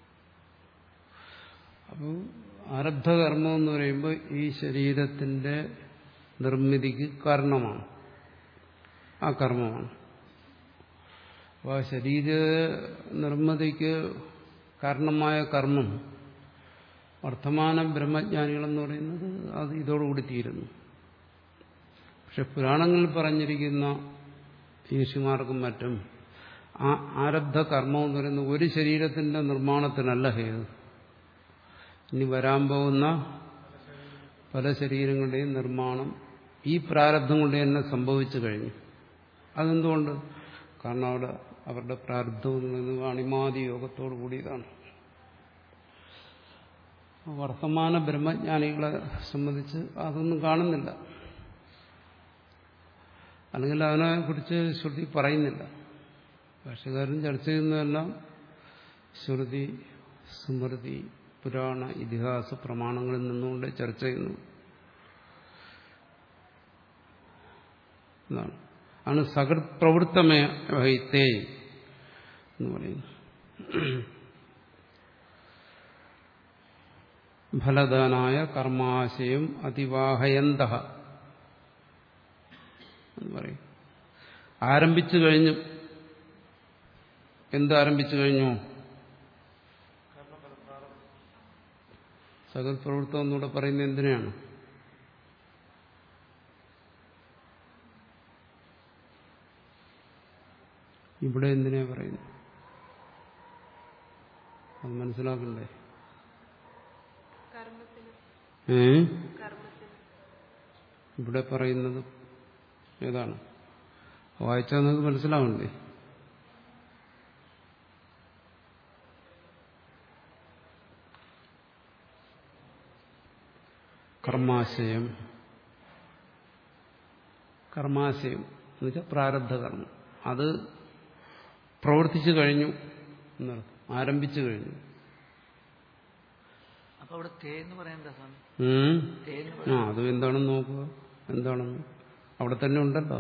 അപ്പോൾ ആരബ്ധകർമ്മം എന്ന് പറയുമ്പോൾ ഈ ശരീരത്തിന്റെ നിർമ്മിതിക്ക് കാരണമാണ് ആ കർമ്മമാണ് അപ്പോൾ ആ ശരീര നിർമ്മിതിക്ക് കാരണമായ കർമ്മം വർത്തമാന ബ്രഹ്മജ്ഞാനികളെന്ന് പറയുന്നത് അത് ഇതോടുകൂടി തീരുന്നു പക്ഷെ പുരാണങ്ങളിൽ പറഞ്ഞിരിക്കുന്ന ഋഷിമാർക്കും മറ്റും ആ ആരബ്ധ കർമ്മം എന്ന് പറയുന്ന ഒരു ശരീരത്തിന്റെ നിർമ്മാണത്തിനല്ല ഹേതു ഇനി വരാൻ പോകുന്ന പല ശരീരങ്ങളുടെയും നിർമ്മാണം ഈ പ്രാരബ്ധം കൊണ്ട് തന്നെ സംഭവിച്ചു കഴിഞ്ഞു അതെന്തുകൊണ്ട് കാരണം അവിടെ അവരുടെ പ്രാരബ്ധം എന്ന് പറയുന്നത് അണിമാതി യോഗത്തോടു കൂടിയതാണ് വർത്തമാന ബ്രഹ്മജ്ഞാനികളെ സംബന്ധിച്ച് അതൊന്നും കാണുന്നില്ല അല്ലെങ്കിൽ അതിനെക്കുറിച്ച് ശ്രുതി പറയുന്നില്ല ഭാഷകാരൻ ചർച്ച ചെയ്യുന്നതെല്ലാം ശ്രുതി സ്മൃതി പുരാണ ഇതിഹാസ പ്രമാണങ്ങളിൽ നിന്നുകൊണ്ട് ചർച്ച ചെയ്യുന്നു എന്നാണ് ആണ് സകൃത് പ്രവൃത്തമേ വഹിത്തേ എന്ന് പറയുന്നു ഫലദാനായ കർമാശയം അതിവാഹയന്ത എന്ന് പറയും ആരംഭിച്ചു കഴിഞ്ഞു എന്താരംഭിച്ചു കഴിഞ്ഞു സകൽ പ്രവൃത്തം എന്നൂടെ പറയുന്നത് എന്തിനാണ് ഇവിടെ എന്തിനാ പറയുന്നു അത് മനസ്സിലാക്കണ്ടേ കർമ്മത്തിന് ഏ കർമ്മത്തിന് ഇവിടെ പറയുന്നത് ഏതാണ് വായിച്ചാൽ നിങ്ങൾക്ക് മനസ്സിലാവണ്ടേ കർമാശയം കർമാശയം എന്ന് വെച്ചാൽ പ്രാരബ്ധ കർമ്മം അത് പ്രവർത്തിച്ചു കഴിഞ്ഞു എന്നർത്ഥം ആരംഭിച്ചു കഴിഞ്ഞു അപ്പൊ അവിടെ തേ എന്ന് പറയാൻ എന്താ സ്വാമി ഉം. തേ എന്ന് ആ അത് എന്താണെന്ന് നോക്കുക എന്താണെന്ന് അവിടെ തന്നെ ഉണ്ടല്ലോ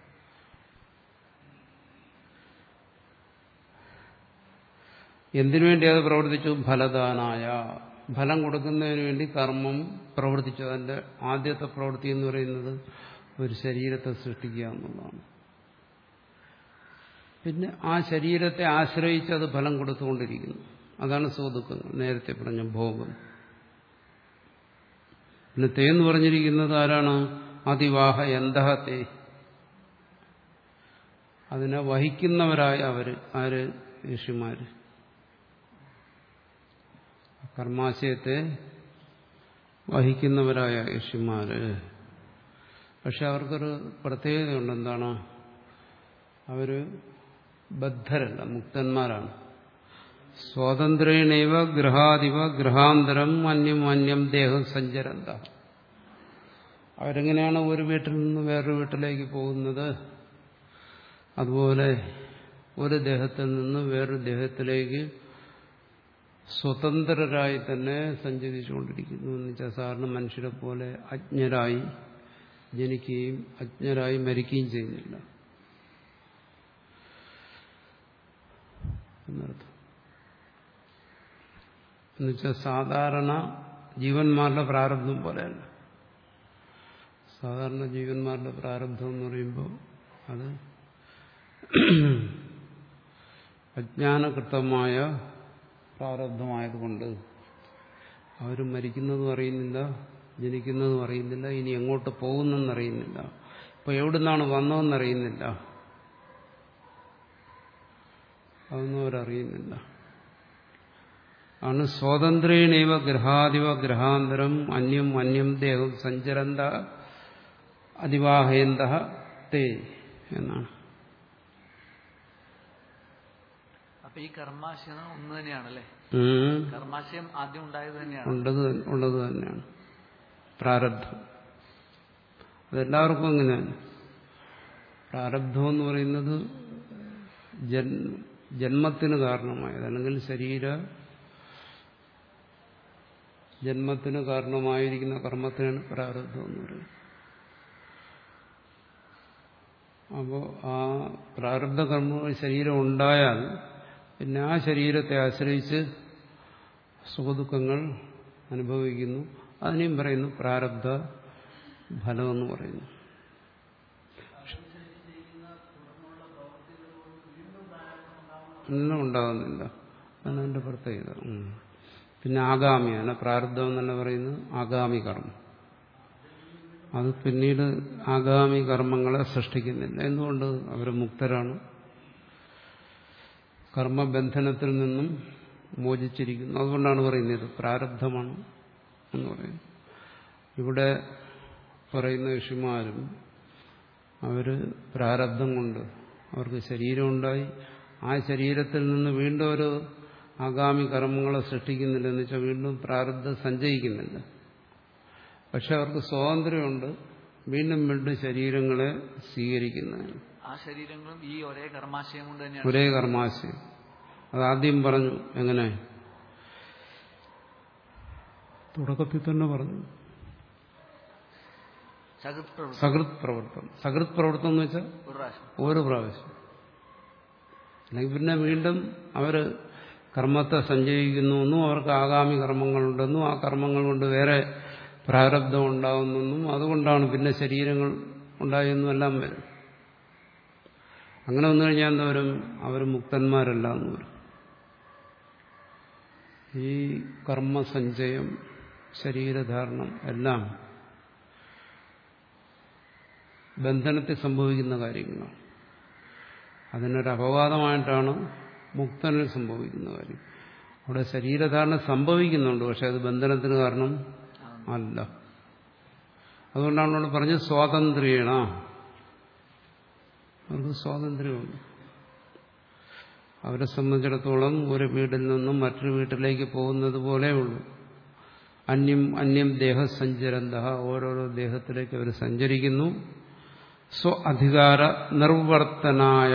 എന്തിനു വേണ്ടി അത് പ്രവർത്തിച്ചു ഫലദാനായ ഫലം കൊടുക്കുന്നതിന് വേണ്ടി കർമ്മം പ്രവർത്തിച്ചു അതിന്റെ ആദ്യത്തെ പ്രവൃത്തി എന്ന് പറയുന്നത് ഒരു ശരീരത്തെ സൃഷ്ടിക്കുക എന്നുള്ളതാണ് പിന്നെ ആ ശരീരത്തെ ആശ്രയിച്ച് അത് ഫലം കൊടുത്തുകൊണ്ടിരിക്കുന്നു അതാണ് സുഖദുഃഖങ്ങൾ നേരത്തെ പറഞ്ഞ ഭോഗം പിന്നെ തേ എന്ന് പറഞ്ഞിരിക്കുന്നത് ആരാണ് അതിവാഹ എന്തഹ തേ അതിനെ വഹിക്കുന്നവരായ അവര് ആര് ഋഷിമാര് കർമാശയത്തെ വഹിക്കുന്നവരായ ഋഷിമാര് പക്ഷെ അവർക്കൊരു പ്രത്യേകതയുണ്ട് എന്താണ് അവര് ബദ്ധരല്ല മുക്തന്മാരാണ് സ്വാതന്ത്ര്യേണൈവ ഗൃഹാദിവ ഗൃഹാന്തരം അന്യം അന്യം ദേഹം സഞ്ചരന്ത അവരെങ്ങനെയാണ് ഒരു വീട്ടിൽ നിന്ന് വേറൊരു വീട്ടിലേക്ക് പോകുന്നത് അതുപോലെ ഒരു ദേഹത്തിൽ നിന്ന് വേറൊരു ദേഹത്തിലേക്ക് സ്വതന്ത്രരായി തന്നെ സഞ്ചരിച്ചുകൊണ്ടിരിക്കുന്നു എന്ന് വെച്ചാൽ സാധാരണ മനുഷ്യരെ പോലെ അജ്ഞരായി ജനിക്കുകയും അജ്ഞരായി മരിക്കുകയും ചെയ്യുന്നില്ല എന്നർത്ഥം എന്നുവെച്ചാൽ സാധാരണ ജീവന്മാരുടെ പ്രാരബ്ധം പോലെയല്ല സാധാരണ ജീവന്മാരുടെ പ്രാരബ്ധം എന്ന് പറയുമ്പോൾ അത് അജ്ഞാനകൃതമായ പ്രാരബ്ധമായതുകൊണ്ട് അവർ മരിക്കുന്നതും അറിയുന്നില്ല ജനിക്കുന്നതും അറിയുന്നില്ല ഇനി എങ്ങോട്ട് പോകുന്നെന്നറിയുന്നില്ല ഇപ്പൊ എവിടുന്നാണ് വന്നതെന്നറിയുന്നില്ല അതൊന്നും അവരറിയുന്നില്ല ആണ് സ്വാതന്ത്ര്യേണൈവ ഗൃഹാദിവ ഗൃഹാന്തരം അന്യം അന്യം ദേഹം സഞ്ചരന്ത അതിവാഹയന്ത തേ എന്നാണ് അപ്പൊ ഈ കർമാശയം ഒന്ന് തന്നെയാണല്ലേ ഉം. കർമാശയം ആദ്യം ഉണ്ടായത് തന്നെയാണ് ഉള്ളത് ഉള്ളത് തന്നെയാണ് പ്രാരബ്ധം അതെല്ലാവർക്കും അങ്ങനെയാണ് പ്രാരബ്ധം എന്ന് പറയുന്നത് ജൻ- ജന്മത്തിന് കാരണമായത് അല്ലെങ്കിൽ ശരീര ജന്മത്തിന് കാരണമായിരിക്കുന്ന കർമ്മത്തിനാണ് പ്രാരബ്ധം എന്ന് പറയുന്നത് അപ്പോൾ ആ പ്രാരബ്ധ കർമ്മ ശരീരം ഉണ്ടായാൽ പിന്നെ ആ ശരീരത്തെ ആശ്രയിച്ച് സുഖദുഃഖങ്ങൾ അനുഭവിക്കുന്നു അതിനെയും പറയുന്നു പ്രാരബ്ധ ഫലമെന്ന് പറയുന്നു ഒന്നും ഉണ്ടാകുന്നില്ല അതാണ് എൻ്റെ പ്രത്യേകത ഉം. പിന്നെ ആഗാമിയാണ് പ്രാരബ്ധം എന്നല്ല പറയുന്നത് ആഗാമി കർമ്മം അത് പിന്നീട് ആഗാമി കർമ്മങ്ങളെ സൃഷ്ടിക്കുന്നില്ല എന്തുകൊണ്ട് അവർ മുക്തരാണ് കർമ്മബന്ധനത്തിൽ നിന്നും മോചിച്ചിരിക്കുന്നു അതുകൊണ്ടാണ് പറയുന്നത് ഇത് പ്രാരബ്ധമാണ് എന്ന് പറയുന്നത് ഇവിടെ പറയുന്ന ഋഷിമാരും അവര് പ്രാരബ്ധം കൊണ്ട് അവർക്ക് ശരീരമുണ്ടായി ആ ശരീരത്തിൽ നിന്ന് വീണ്ടും ഒരു ആഗാമി കർമ്മങ്ങളെ സൃഷ്ടിക്കുന്നില്ല എന്ന് വെച്ചാൽ വീണ്ടും പ്രാരബ്ധം സഞ്ചയിക്കുന്നില്ല പക്ഷെ അവർക്ക് സ്വാതന്ത്ര്യമുണ്ട് വീണ്ടും വീണ്ടും ശരീരങ്ങളെ സ്വീകരിക്കുന്നതിന് ആ ശരീരങ്ങളും ഈ ഒരേ കർമാശയം കൊണ്ട് തന്നെയാണ് ഒരേ കർമാശയം അതാദ്യം പറഞ്ഞു എങ്ങനെ തുടക്കത്തിൽ തന്നെ പറഞ്ഞു സകൃത് പ്രവൃത്തി സകൃത് പ്രവർത്തനം സകൃത് പ്രവർത്തനം എന്ന് വെച്ചാൽ ഒരു പ്രാവശ്യം ഓരോ പ്രാവശ്യം അല്ലെങ്കിൽ പിന്നെ വീണ്ടും അവര് കർമ്മത്തെ സഞ്ചയിക്കുന്നുവെന്നും അവർക്ക് ആഗാമി കർമ്മങ്ങളുണ്ടെന്നും ആ കർമ്മങ്ങൾ കൊണ്ട് വേറെ പ്രാരബ്ധം ഉണ്ടാകുന്നെന്നും അതുകൊണ്ടാണ് പിന്നെ ശരീരങ്ങൾ ഉണ്ടായെന്നും എല്ലാം വരും അങ്ങനെ വന്നു കഴിഞ്ഞാൽ എന്താ വരും അവർ മുക്തന്മാരല്ല എന്ന് വരും ഈ കർമ്മസഞ്ചയം ശരീരധാരണം എല്ലാം ബന്ധനത്തിൽ സംഭവിക്കുന്ന കാര്യങ്ങളാണ് അതിനൊരു അപവാദമായിട്ടാണ് മുക്തനിൽ സംഭവിക്കുന്ന കാര്യം അവിടെ ശരീരധാരണ സംഭവിക്കുന്നുണ്ട് പക്ഷെ അത് ബന്ധനത്തിന് കാരണം അല്ല അതുകൊണ്ടാണ് നമ്മൾ പറഞ്ഞത് സ്വാതന്ത്ര്യേണ അവർക്ക് സ്വാതന്ത്ര്യമുണ്ട് അവരെ സംബന്ധിച്ചിടത്തോളം ഒരു വീട്ടിൽ നിന്നും മറ്റൊരു വീട്ടിലേക്ക് പോകുന്നത് പോലെ ഉള്ളൂ അന്യം അന്യം ദേഹസഞ്ചരന്ത ഓരോരോ ദേഹത്തിലേക്ക് അവർ സഞ്ചരിക്കുന്നു സ്വ അധികാര നിർവർത്തനായ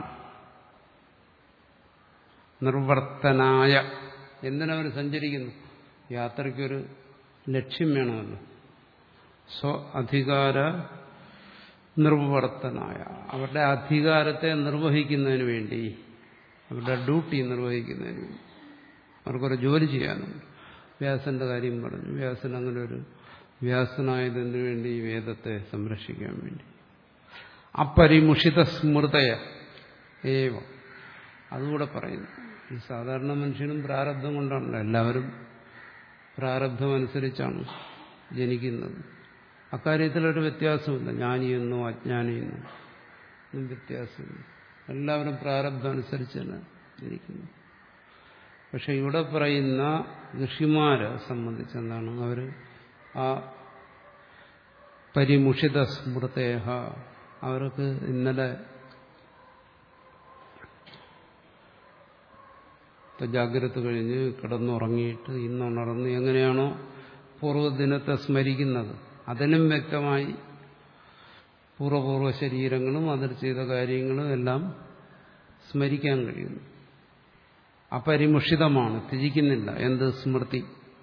നിർവർത്തനായ എന്തിനവർ സഞ്ചരിക്കുന്നു യാത്രയ്ക്കൊരു ലക്ഷ്യം വേണമല്ലോ സ്വ അധികാര നിർവർത്തനായ അവരുടെ അധികാരത്തെ നിർവഹിക്കുന്നതിന് വേണ്ടി അവരുടെ ഡ്യൂട്ടി നിർവഹിക്കുന്നതിന് വേണ്ടി അവർക്കൊരു ജോലി ചെയ്യാനുണ്ട് വ്യാസന്റെ കാര്യം പറഞ്ഞു വ്യാസൻ അങ്ങനെ ഒരു വ്യാസനായതിനു വേണ്ടി ഈ വേദത്തെ സംരക്ഷിക്കാൻ വേണ്ടി അപരിമുഷിത സ്മൃതയ ഏവ അതുകൂടെ പറയുന്നു ഈ സാധാരണ മനുഷ്യനും പ്രാരബ്ധം കൊണ്ടാണല്ലോ എല്ലാവരും പ്രാരബ്ധം അനുസരിച്ചാണ് ജനിക്കുന്നത് അക്കാര്യത്തിലൊരു വ്യത്യാസമില്ല ജ്ഞാനിയെന്നോ അജ്ഞാനിയെന്നോ ഒന്നും വ്യത്യാസമില്ല എല്ലാവരും പ്രാരബ്ധം അനുസരിച്ച് തന്നെ ജനിക്കുന്നു പക്ഷെ ഇവിടെ പറയുന്ന ഋഷിമാരെ സംബന്ധിച്ച് എന്താണ് അവർ ആ പരിമുഷിത സ്മൃതേഹ അവർക്ക് ഇന്നലെ ജാഗ്രത കഴിഞ്ഞ് കിടന്നുറങ്ങിയിട്ട് ഇന്നുണർന്ന് എങ്ങനെയാണോ പൂർവ്വദിനത്തെ സ്മരിക്കുന്നത് അതിനും വ്യക്തമായി പൂർവ്വപൂർവ്വ ശരീരങ്ങളും അതിൽ ചെയ്ത കാര്യങ്ങളും എല്ലാം സ്മരിക്കാൻ കഴിയുന്നു അപരിമുഷിതമാണ് ത്യജിക്കുന്നില്ല എന്ത് സ്മൃതി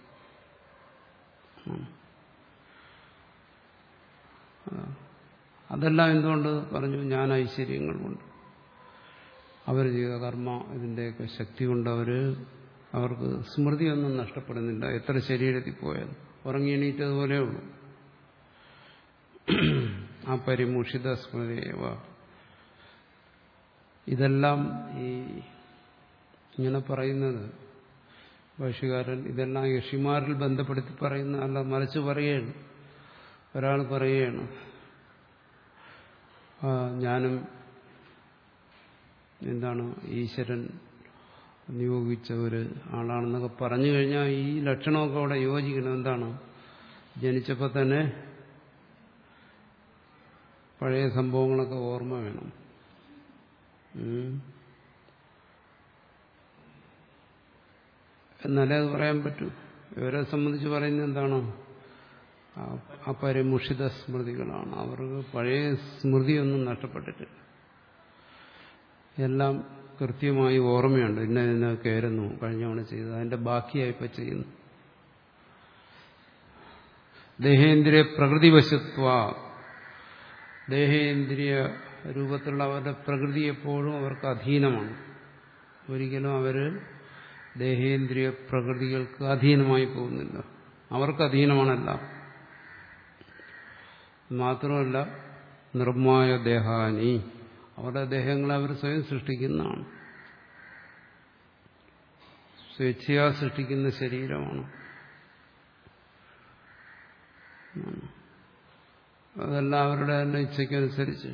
അതെല്ലാം എന്തുകൊണ്ട് പറഞ്ഞു ഞാൻ ഐശ്വര്യങ്ങൾ കൊണ്ട് അവർ ചെയ്ത കർമ്മ ഇതിൻ്റെയൊക്കെ ശക്തി കൊണ്ട് അവർ അവർക്ക് സ്മൃതിയൊന്നും നഷ്ടപ്പെടുന്നില്ല എത്ര ശരീരത്തിൽ പോയാലും ഉറങ്ങി എണീറ്റതുപോലെ ഉള്ളൂ ആ പരിമുഷിത സ്മൃതിയവ ഇതെല്ലാം ഈ ഇങ്ങനെ പറയുന്നത് ഭാഷകാരൻ ഇതെല്ലാം യക്ഷിമാരിൽ ബന്ധപ്പെടുത്തി പറയുന്ന അല്ല മറിച്ച് പറയുകയാണ് ഒരാൾ പറയുകയാണ് ഞാനും എന്താണ് ഈശ്വരൻ നിയോഗിച്ച ഒരു ആളാണെന്നൊക്കെ പറഞ്ഞു കഴിഞ്ഞാൽ ഈ ലക്ഷണമൊക്കെ അവിടെ യോജിക്കണം എന്താണ് ജനിച്ചപ്പോൾ തന്നെ പഴയ സംഭവങ്ങളൊക്കെ ഓർമ്മ വേണം എന്നാലേ അത് പറയാൻ പറ്റൂ ഇവരെ സംബന്ധിച്ച് പറയുന്നത് എന്താണ് അപരിമുഷിത സ്മൃതികളാണ് അവർക്ക് പഴയ സ്മൃതിയൊന്നും നഷ്ടപ്പെട്ടിട്ടില്ല എല്ലാം കൃത്യമായി ഓർമ്മയുണ്ട് ഇന്ന ഇന്ന കയറുന്നു കഴിഞ്ഞ തവണ ചെയ്തത് അതിന്റെ ബാക്കിയായി ഇപ്പൊ ചെയ്യുന്നു ദേഹേന്ദ്രിയ പ്രകൃതിവശത്വ ദേഹേന്ദ്രിയ രൂപത്തിലുള്ള അവരുടെ പ്രകൃതി എപ്പോഴും അവർക്ക് അധീനമാണ് ഒരിക്കലും അവര് ദേഹേന്ദ്രിയ പ്രകൃതികൾക്ക് അധീനമായി പോകുന്നില്ല അവർക്ക് അധീനമാണല്ല മാത്രമല്ല നിർമ്മായ ദേഹാനി അവരുടെ ദേഹങ്ങളെ അവർ സ്വയം സൃഷ്ടിക്കുന്നതാണ് സ്വേച്ഛയാ സൃഷ്ടിക്കുന്ന ശരീരമാണ് അതെല്ലാം അവരുടെ തന്നെ ഇച്ഛയ്ക്കനുസരിച്ച്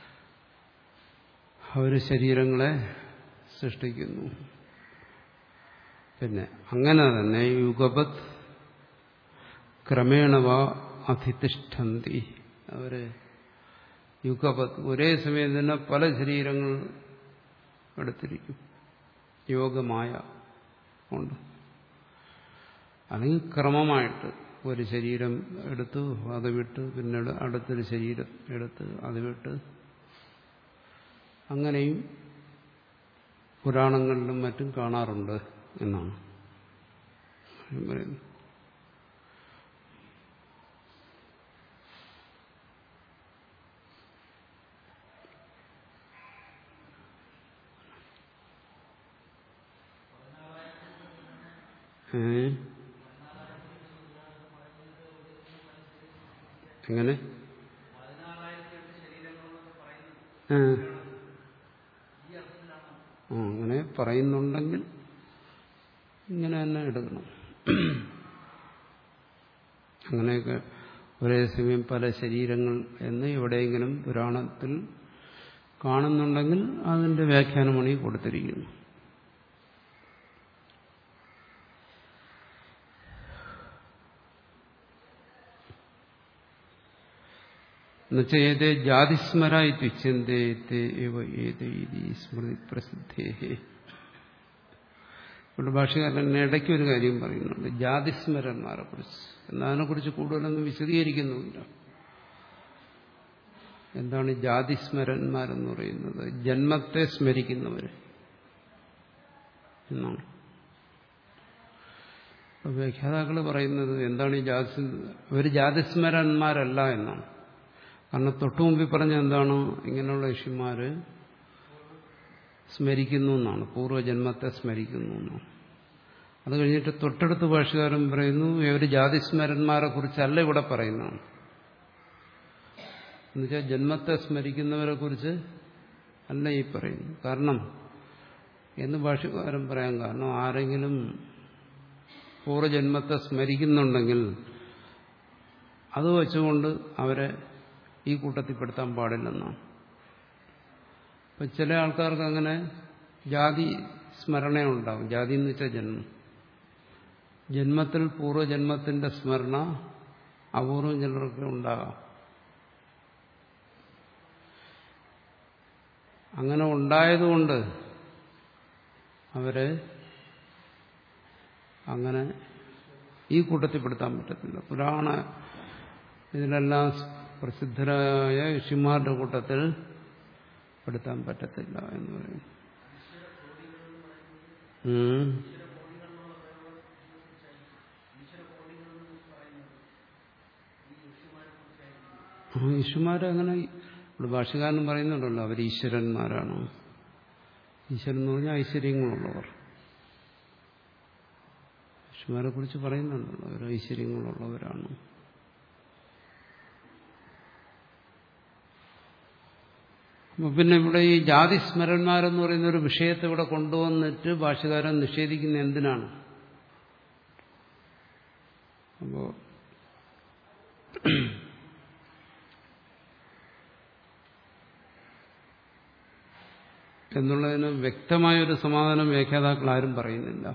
അവർ ശരീരങ്ങളെ സൃഷ്ടിക്കുന്നു പിന്നെ അങ്ങനെ തന്നെ യുഗപത് ക്രമേണവ അധിതിഷ്ഠന്തി അവര് യുഗപത് ഒരേ സമയം തന്നെ പല ശരീരങ്ങൾ എടുത്തിരിക്കും യോഗമായ ഉണ്ട് അല്ലെങ്കിൽ ക്രമമായിട്ട് ഒരു ശരീരം എടുത്തു അത് വിട്ട് പിന്നീട് അടുത്തൊരു ശരീരം എടുത്ത് അത് വിട്ട് അങ്ങനെയും പുരാണങ്ങളിലും മറ്റും കാണാറുണ്ട് എന്നാണ് പറയുന്നത് എങ്ങനെ ആ അങ്ങനെ പറയുന്നുണ്ടെങ്കിൽ ഇങ്ങനെ തന്നെ എടുക്കണം അങ്ങനെയൊക്കെ ഒരേ സമയം പല ശരീരങ്ങൾ എന്ന് എവിടെയെങ്കിലും പുരാണത്തിൽ കാണുന്നുണ്ടെങ്കിൽ അതിന്റെ വ്യാഖ്യാനമാണ് ഈ കൊടുത്തിരിക്കുന്നത് എന്നുവെച്ചേതേ ജാതിസ്മര ഇത്യുച്യന്തേ ഏവ ഏതേ സ്മൃതി പ്രസിദ്ധേ ഇവിടെ ഭാഷകാരൻ ഇടയ്ക്ക് ഒരു കാര്യം പറയുന്നുണ്ട് ജാതിസ്മരന്മാരെ കുറിച്ച് എന്നാൽ അതിനെക്കുറിച്ച് കൂടുതലൊന്നും വിശദീകരിക്കുന്നുമില്ല എന്താണ് ഈ ജാതിസ്മരന്മാരെന്ന് പറയുന്നത് ജന്മത്തെ സ്മരിക്കുന്നവർ എന്നാണ് അപ്പൊ വ്യാഖ്യാതാക്കൾ പറയുന്നത് എന്താണ് ഈ ജാതി അവർ ജാതിസ്മരന്മാരല്ല എന്നാണ് കാരണം തൊട്ടു മുമ്പിൽ പറഞ്ഞ എന്താണ് ഇങ്ങനെയുള്ള ഋഷിമാര് സ്മരിക്കുന്നു എന്നാണ് പൂർവ്വജന്മത്തെ സ്മരിക്കുന്നു എന്നാണ് അത് കഴിഞ്ഞിട്ട് തൊട്ടടുത്ത ഭാഷകാരൻ പറയുന്നു ഇവർ ജാതിസ്മരന്മാരെ കുറിച്ചല്ല ഇവിടെ പറയുന്നതാണ് എന്നുവെച്ചാൽ ജന്മത്തെ സ്മരിക്കുന്നവരെ കുറിച്ച് അല്ല ഈ പറയുന്നു കാരണം എന്ന് ഭാഷകാരൻ പറയാൻ കാരണം ആരെങ്കിലും പൂർവ്വജന്മത്തെ സ്മരിക്കുന്നുണ്ടെങ്കിൽ അത് വെച്ചുകൊണ്ട് അവരെ ഈ കൂട്ടത്തിൽപ്പെടുത്താൻ പാടില്ലെന്നാണ് ഇപ്പം ചില ആൾക്കാർക്ക് അങ്ങനെ ജാതി സ്മരണയുണ്ടാവും ജാതി എന്ന് വെച്ചാൽ ജന്മം ജന്മത്തിൽ പൂർവ്വജന്മത്തിന്റെ സ്മരണ അപൂർവം ചിലർക്ക് ഉണ്ടാകാം അങ്ങനെ ഉണ്ടായതുകൊണ്ട് അവരെ അങ്ങനെ ഈ കൂട്ടത്തിൽപ്പെടുത്താൻ പറ്റത്തില്ല പുരാണ ഇതിലെല്ലാം പ്രസിദ്ധരായ ഋഷിമാരുടെ കൂട്ടത്തിൽ പെടുത്താൻ പറ്റത്തില്ല എന്ന് പറയും ഉം. ആ, ഈശ്വരന്മാരെ അങ്ങനെ ഇവിടെ ഭാഷകാരൻ പറയുന്നുണ്ടല്ലോ അവർ ഈശ്വരന്മാരാണ് ഈശ്വരൻ എന്ന് പറഞ്ഞാൽ ഐശ്വര്യങ്ങളുള്ളവർ ഈശ്വരന്മാരെ കുറിച്ച് പറയുന്നുണ്ടല്ലോ അവർ ഐശ്വര്യങ്ങളുള്ളവരാണ് അപ്പൊ പിന്നെ ഇവിടെ ഈ ജാതി സ്മരന്മാരെന്ന് പറയുന്ന ഒരു വിഷയത്തെ ഇവിടെ കൊണ്ടുവന്നിട്ട് ഭാഷകാരൻ നിഷേധിക്കുന്ന എന്തിനാണ് അപ്പോ എന്നുള്ളതിന് വ്യക്തമായൊരു സമാധാനം വ്യാഖ്യാതാക്കൾ ആരും പറയുന്നില്ല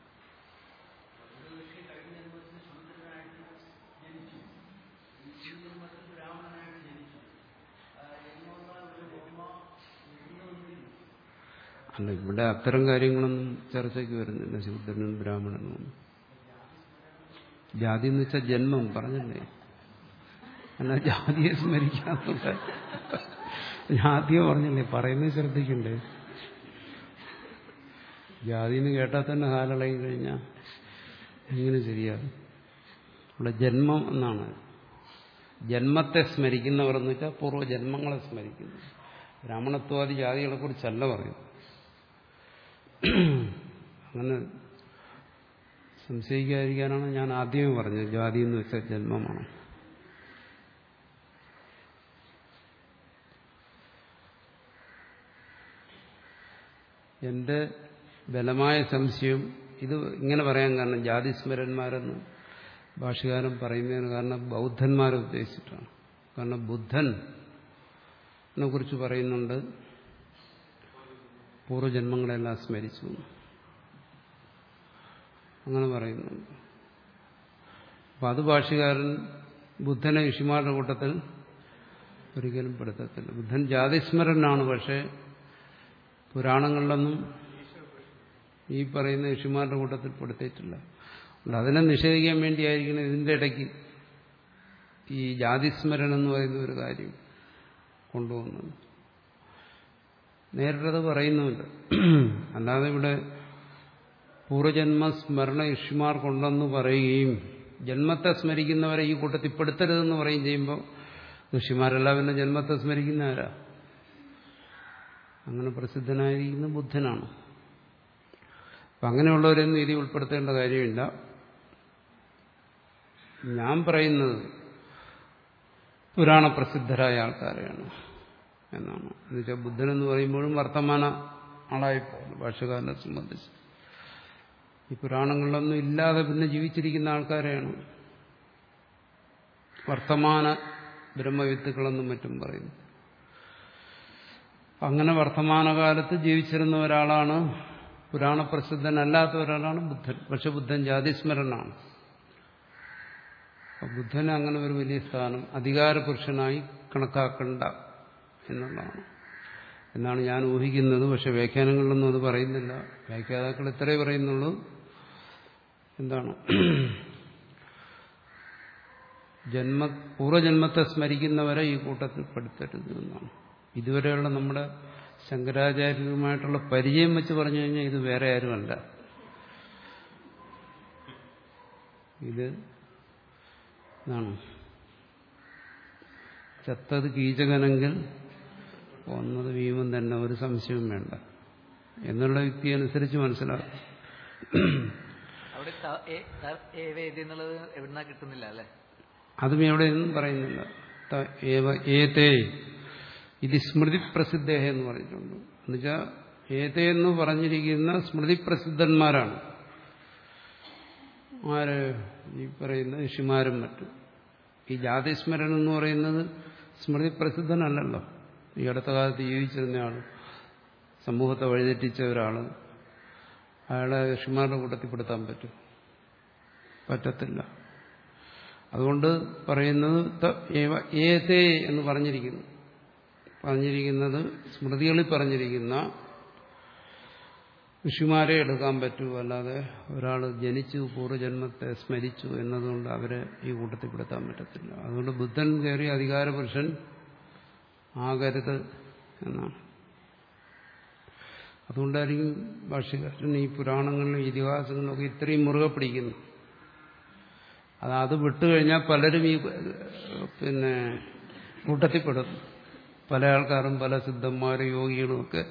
അല്ല ഇവിടെ അത്തരം കാര്യങ്ങളൊന്നും ചർച്ചയ്ക്ക് വരുന്നില്ല ശൂദ്രനും ബ്രാഹ്മണനും ഒന്നും. ജാതി എന്ന് വെച്ചാൽ ജന്മം പറഞ്ഞല്ലേ അല്ല ജാതിയെ സ്മരിക്കാന്നുള്ള ഞാൻ ആദ്യം പറഞ്ഞില്ലേ പറയുന്നത് ശ്രദ്ധിക്കണ്ടേ ജാതി എന്ന് കേട്ടാൽ തന്നെ കാലളയി കഴിഞ്ഞാൽ എങ്ങനെ ശരിയാകും ഇവിടെ ജന്മം എന്നാണ് ജന്മത്തെ സ്മരിക്കുന്നവർ എന്ന് വെച്ചാൽ പൂർവ്വജന്മങ്ങളെ സ്മരിക്കുന്നു ബ്രാഹ്മണത്വാദി ജാതികളെ കുറിച്ചല്ല പറയുന്നത് അങ്ങനെ സംശയിക്കാതിരിക്കാനാണ് ഞാൻ ആദ്യമേ പറഞ്ഞത് ജാതി എന്ന് വെച്ചാൽ ജന്മമാണ് എന്റെ ബലമായ സംശയം ഇത് ഇങ്ങനെ പറയാൻ കാരണം ജാതിസ്മരന്മാരെന്ന് ഭാഷകാരൻ പറയുന്നതിന് കാരണം ബൗദ്ധന്മാരെ ഉദ്ദേശിച്ചിട്ടാണ് കാരണം ബുദ്ധനെ കുറിച്ച് പറയുന്നുണ്ട് പൂർവ്വജന്മങ്ങളെല്ലാം സ്മരിച്ചു എന്ന്. അങ്ങനെ പറയുന്നുണ്ട് അപ്പം അത് ഭാഷകാരൻ ബുദ്ധനെ ഋഷിമാരുടെ കൂട്ടത്തിൽ ഒരിക്കലും പെടുത്തത്തില്ല ബുദ്ധൻ ജാതിസ്മരനാണ് പക്ഷേ പുരാണങ്ങളിലൊന്നും ഈ പറയുന്ന ഋഷിമാരുടെ കൂട്ടത്തിൽ പെടുത്തിയിട്ടില്ല അതുകൊണ്ട് അതിനെ നിഷേധിക്കാൻ വേണ്ടിയായിരിക്കണം ഇതിന്റെ ഇടയ്ക്ക് ഈ ജാതിസ്മരൻ എന്ന് പറയുന്ന ഒരു കാര്യം കൊണ്ടുവന്നത് നേരിട്ടത് പറയുന്നുമില്ല അല്ലാതെ ഇവിടെ പൂർവജന്മ സ്മരണ ഋഷിമാർ കൊണ്ടെന്ന് പറയുകയും ജന്മത്തെ സ്മരിക്കുന്നവരെ ഈ കൂട്ടത്തിൽ പെടുത്തരുതെന്ന് പറയും ചെയ്യുമ്പോൾ ഋഷിമാരെല്ലാം പിന്നെ ജന്മത്തെ സ്മരിക്കുന്നവരാ അങ്ങനെ പ്രസിദ്ധനായിരിക്കുന്ന ബുദ്ധനാണ് അപ്പം അങ്ങനെയുള്ളവരൊന്നും ഇതിൽ ഉൾപ്പെടുത്തേണ്ട കാര്യമില്ല ഞാൻ പറയുന്നത് പുരാണ പ്രസിദ്ധരായ ആൾക്കാരെയാണ് എന്നാണ് എന്നുവെച്ചാൽ ബുദ്ധനെന്ന് പറയുമ്പോഴും വർത്തമാന ആളായിപ്പോകും ഭാഷകാരനെ സംബന്ധിച്ച് ഈ പുരാണങ്ങളിലൊന്നും ഇല്ലാതെ പിന്നെ ജീവിച്ചിരിക്കുന്ന ആൾക്കാരെയാണ് വർത്തമാന ബ്രഹ്മവിത്തുക്കളെന്നും മറ്റും പറയുന്നു അങ്ങനെ വർത്തമാനകാലത്ത് ജീവിച്ചിരുന്ന ഒരാളാണ് പുരാണപ്രസിദ്ധനല്ലാത്ത ഒരാളാണ് ബുദ്ധൻ പക്ഷെ ബുദ്ധൻ ജാതിസ്മരനാണ് അപ്പൊ ബുദ്ധന് അങ്ങനെ ഒരു വലിയ സ്ഥാനം അധികാരപുരുഷനായി കണക്കാക്കണ്ട എന്നുള്ളതാണ് എന്നാണ് ഞാൻ ഊഹിക്കുന്നത് പക്ഷെ വ്യാഖ്യാനങ്ങളിലൊന്നും അത് പറയുന്നില്ല വ്യാഖ്യാതാക്കൾ ഇത്രേ പറയുന്നുള്ളൂ എന്താണ് ജന്മ പൂർവ്വജന്മത്തെ സ്മരിക്കുന്നവരെ ഈ കൂട്ടത്തിൽ പെടുത്തരുത് എന്നാണ് ഇതുവരെയുള്ള നമ്മുടെ ശങ്കരാചാര്യരുമായിട്ടുള്ള പരിചയം വെച്ച് പറഞ്ഞു കഴിഞ്ഞാൽ ഇത് വേറെ ആരുമല്ല ഇത് എന്നാണ് ചത്തത് കീചകനെങ്കിൽ ഒന്നത് ഭീമൻ തന്നെ ഒരു സംശയവും വേണ്ട എന്നുള്ള യുക്തി അനുസരിച്ച് മനസ്സിലാക്കും അവിടെ ത- ഏ- ത- ഏവേദി എന്നുള്ളത് എവിടുന്നാ കിട്ടുന്നില്ല അല്ലെ അതും എവിടെയൊന്നും പറയുന്നില്ല ത- ഏവ- ഏതേ ഇത് സ്മൃതി പ്രസിദ്ധേഹ എന്ന് പറഞ്ഞിട്ടുണ്ട് എന്നുവെച്ചാൽ ഏതേ എന്ന് പറഞ്ഞിരിക്കുന്ന സ്മൃതി പ്രസിദ്ധന്മാരാണ് ആര് ഈ പറയുന്ന ഋഷിമാരും മറ്റും ഈ ജാതിസ്മരൻ എന്ന് പറയുന്നത് സ്മൃതി പ്രസിദ്ധനല്ലല്ലോ ഈ അടുത്ത കാലത്ത് ജീവിച്ചിരുന്ന ആള് സമൂഹത്തെ വഴിതെറ്റിച്ച ഒരാള് അയാളെ ഋഷിമാരുടെ കൂട്ടത്തിൽപ്പെടുത്താൻ പറ്റും പറ്റത്തില്ല അതുകൊണ്ട് പറയുന്നത് ത- ഏവ- ഏതേ എന്ന് പറഞ്ഞിരിക്കുന്നു പറഞ്ഞിരിക്കുന്നത് സ്മൃതികളിൽ പറഞ്ഞിരിക്കുന്ന ഋഷിമാരെ എടുക്കാൻ പറ്റൂ അല്ലാതെ ഒരാൾ ജനിച്ചു പൂർവ്വജന്മത്തെ സ്മരിച്ചു എന്നതുകൊണ്ട് അവരെ ഈ കൂട്ടത്തിൽപ്പെടുത്താൻ പറ്റത്തില്ല അതുകൊണ്ട് ബുദ്ധൻ കയറിയ അധികാരപുരുഷൻ ആകരുത് എന്നാണ് അതുകൊണ്ടായിരിക്കും ഭാഷകാരൻ ഈ പുരാണങ്ങളിലും ഇതിഹാസങ്ങളിലും ഒക്കെ ഇത്രയും മുറുകെ പിടിക്കുന്നു അത് അത് വിട്ടുകഴിഞ്ഞാൽ പലരും ഈ പിന്നെ കൂട്ടത്തിൽപ്പെടും പല ആൾക്കാരും പല സിദ്ധന്മാരും യോഗികളും ഒക്കെ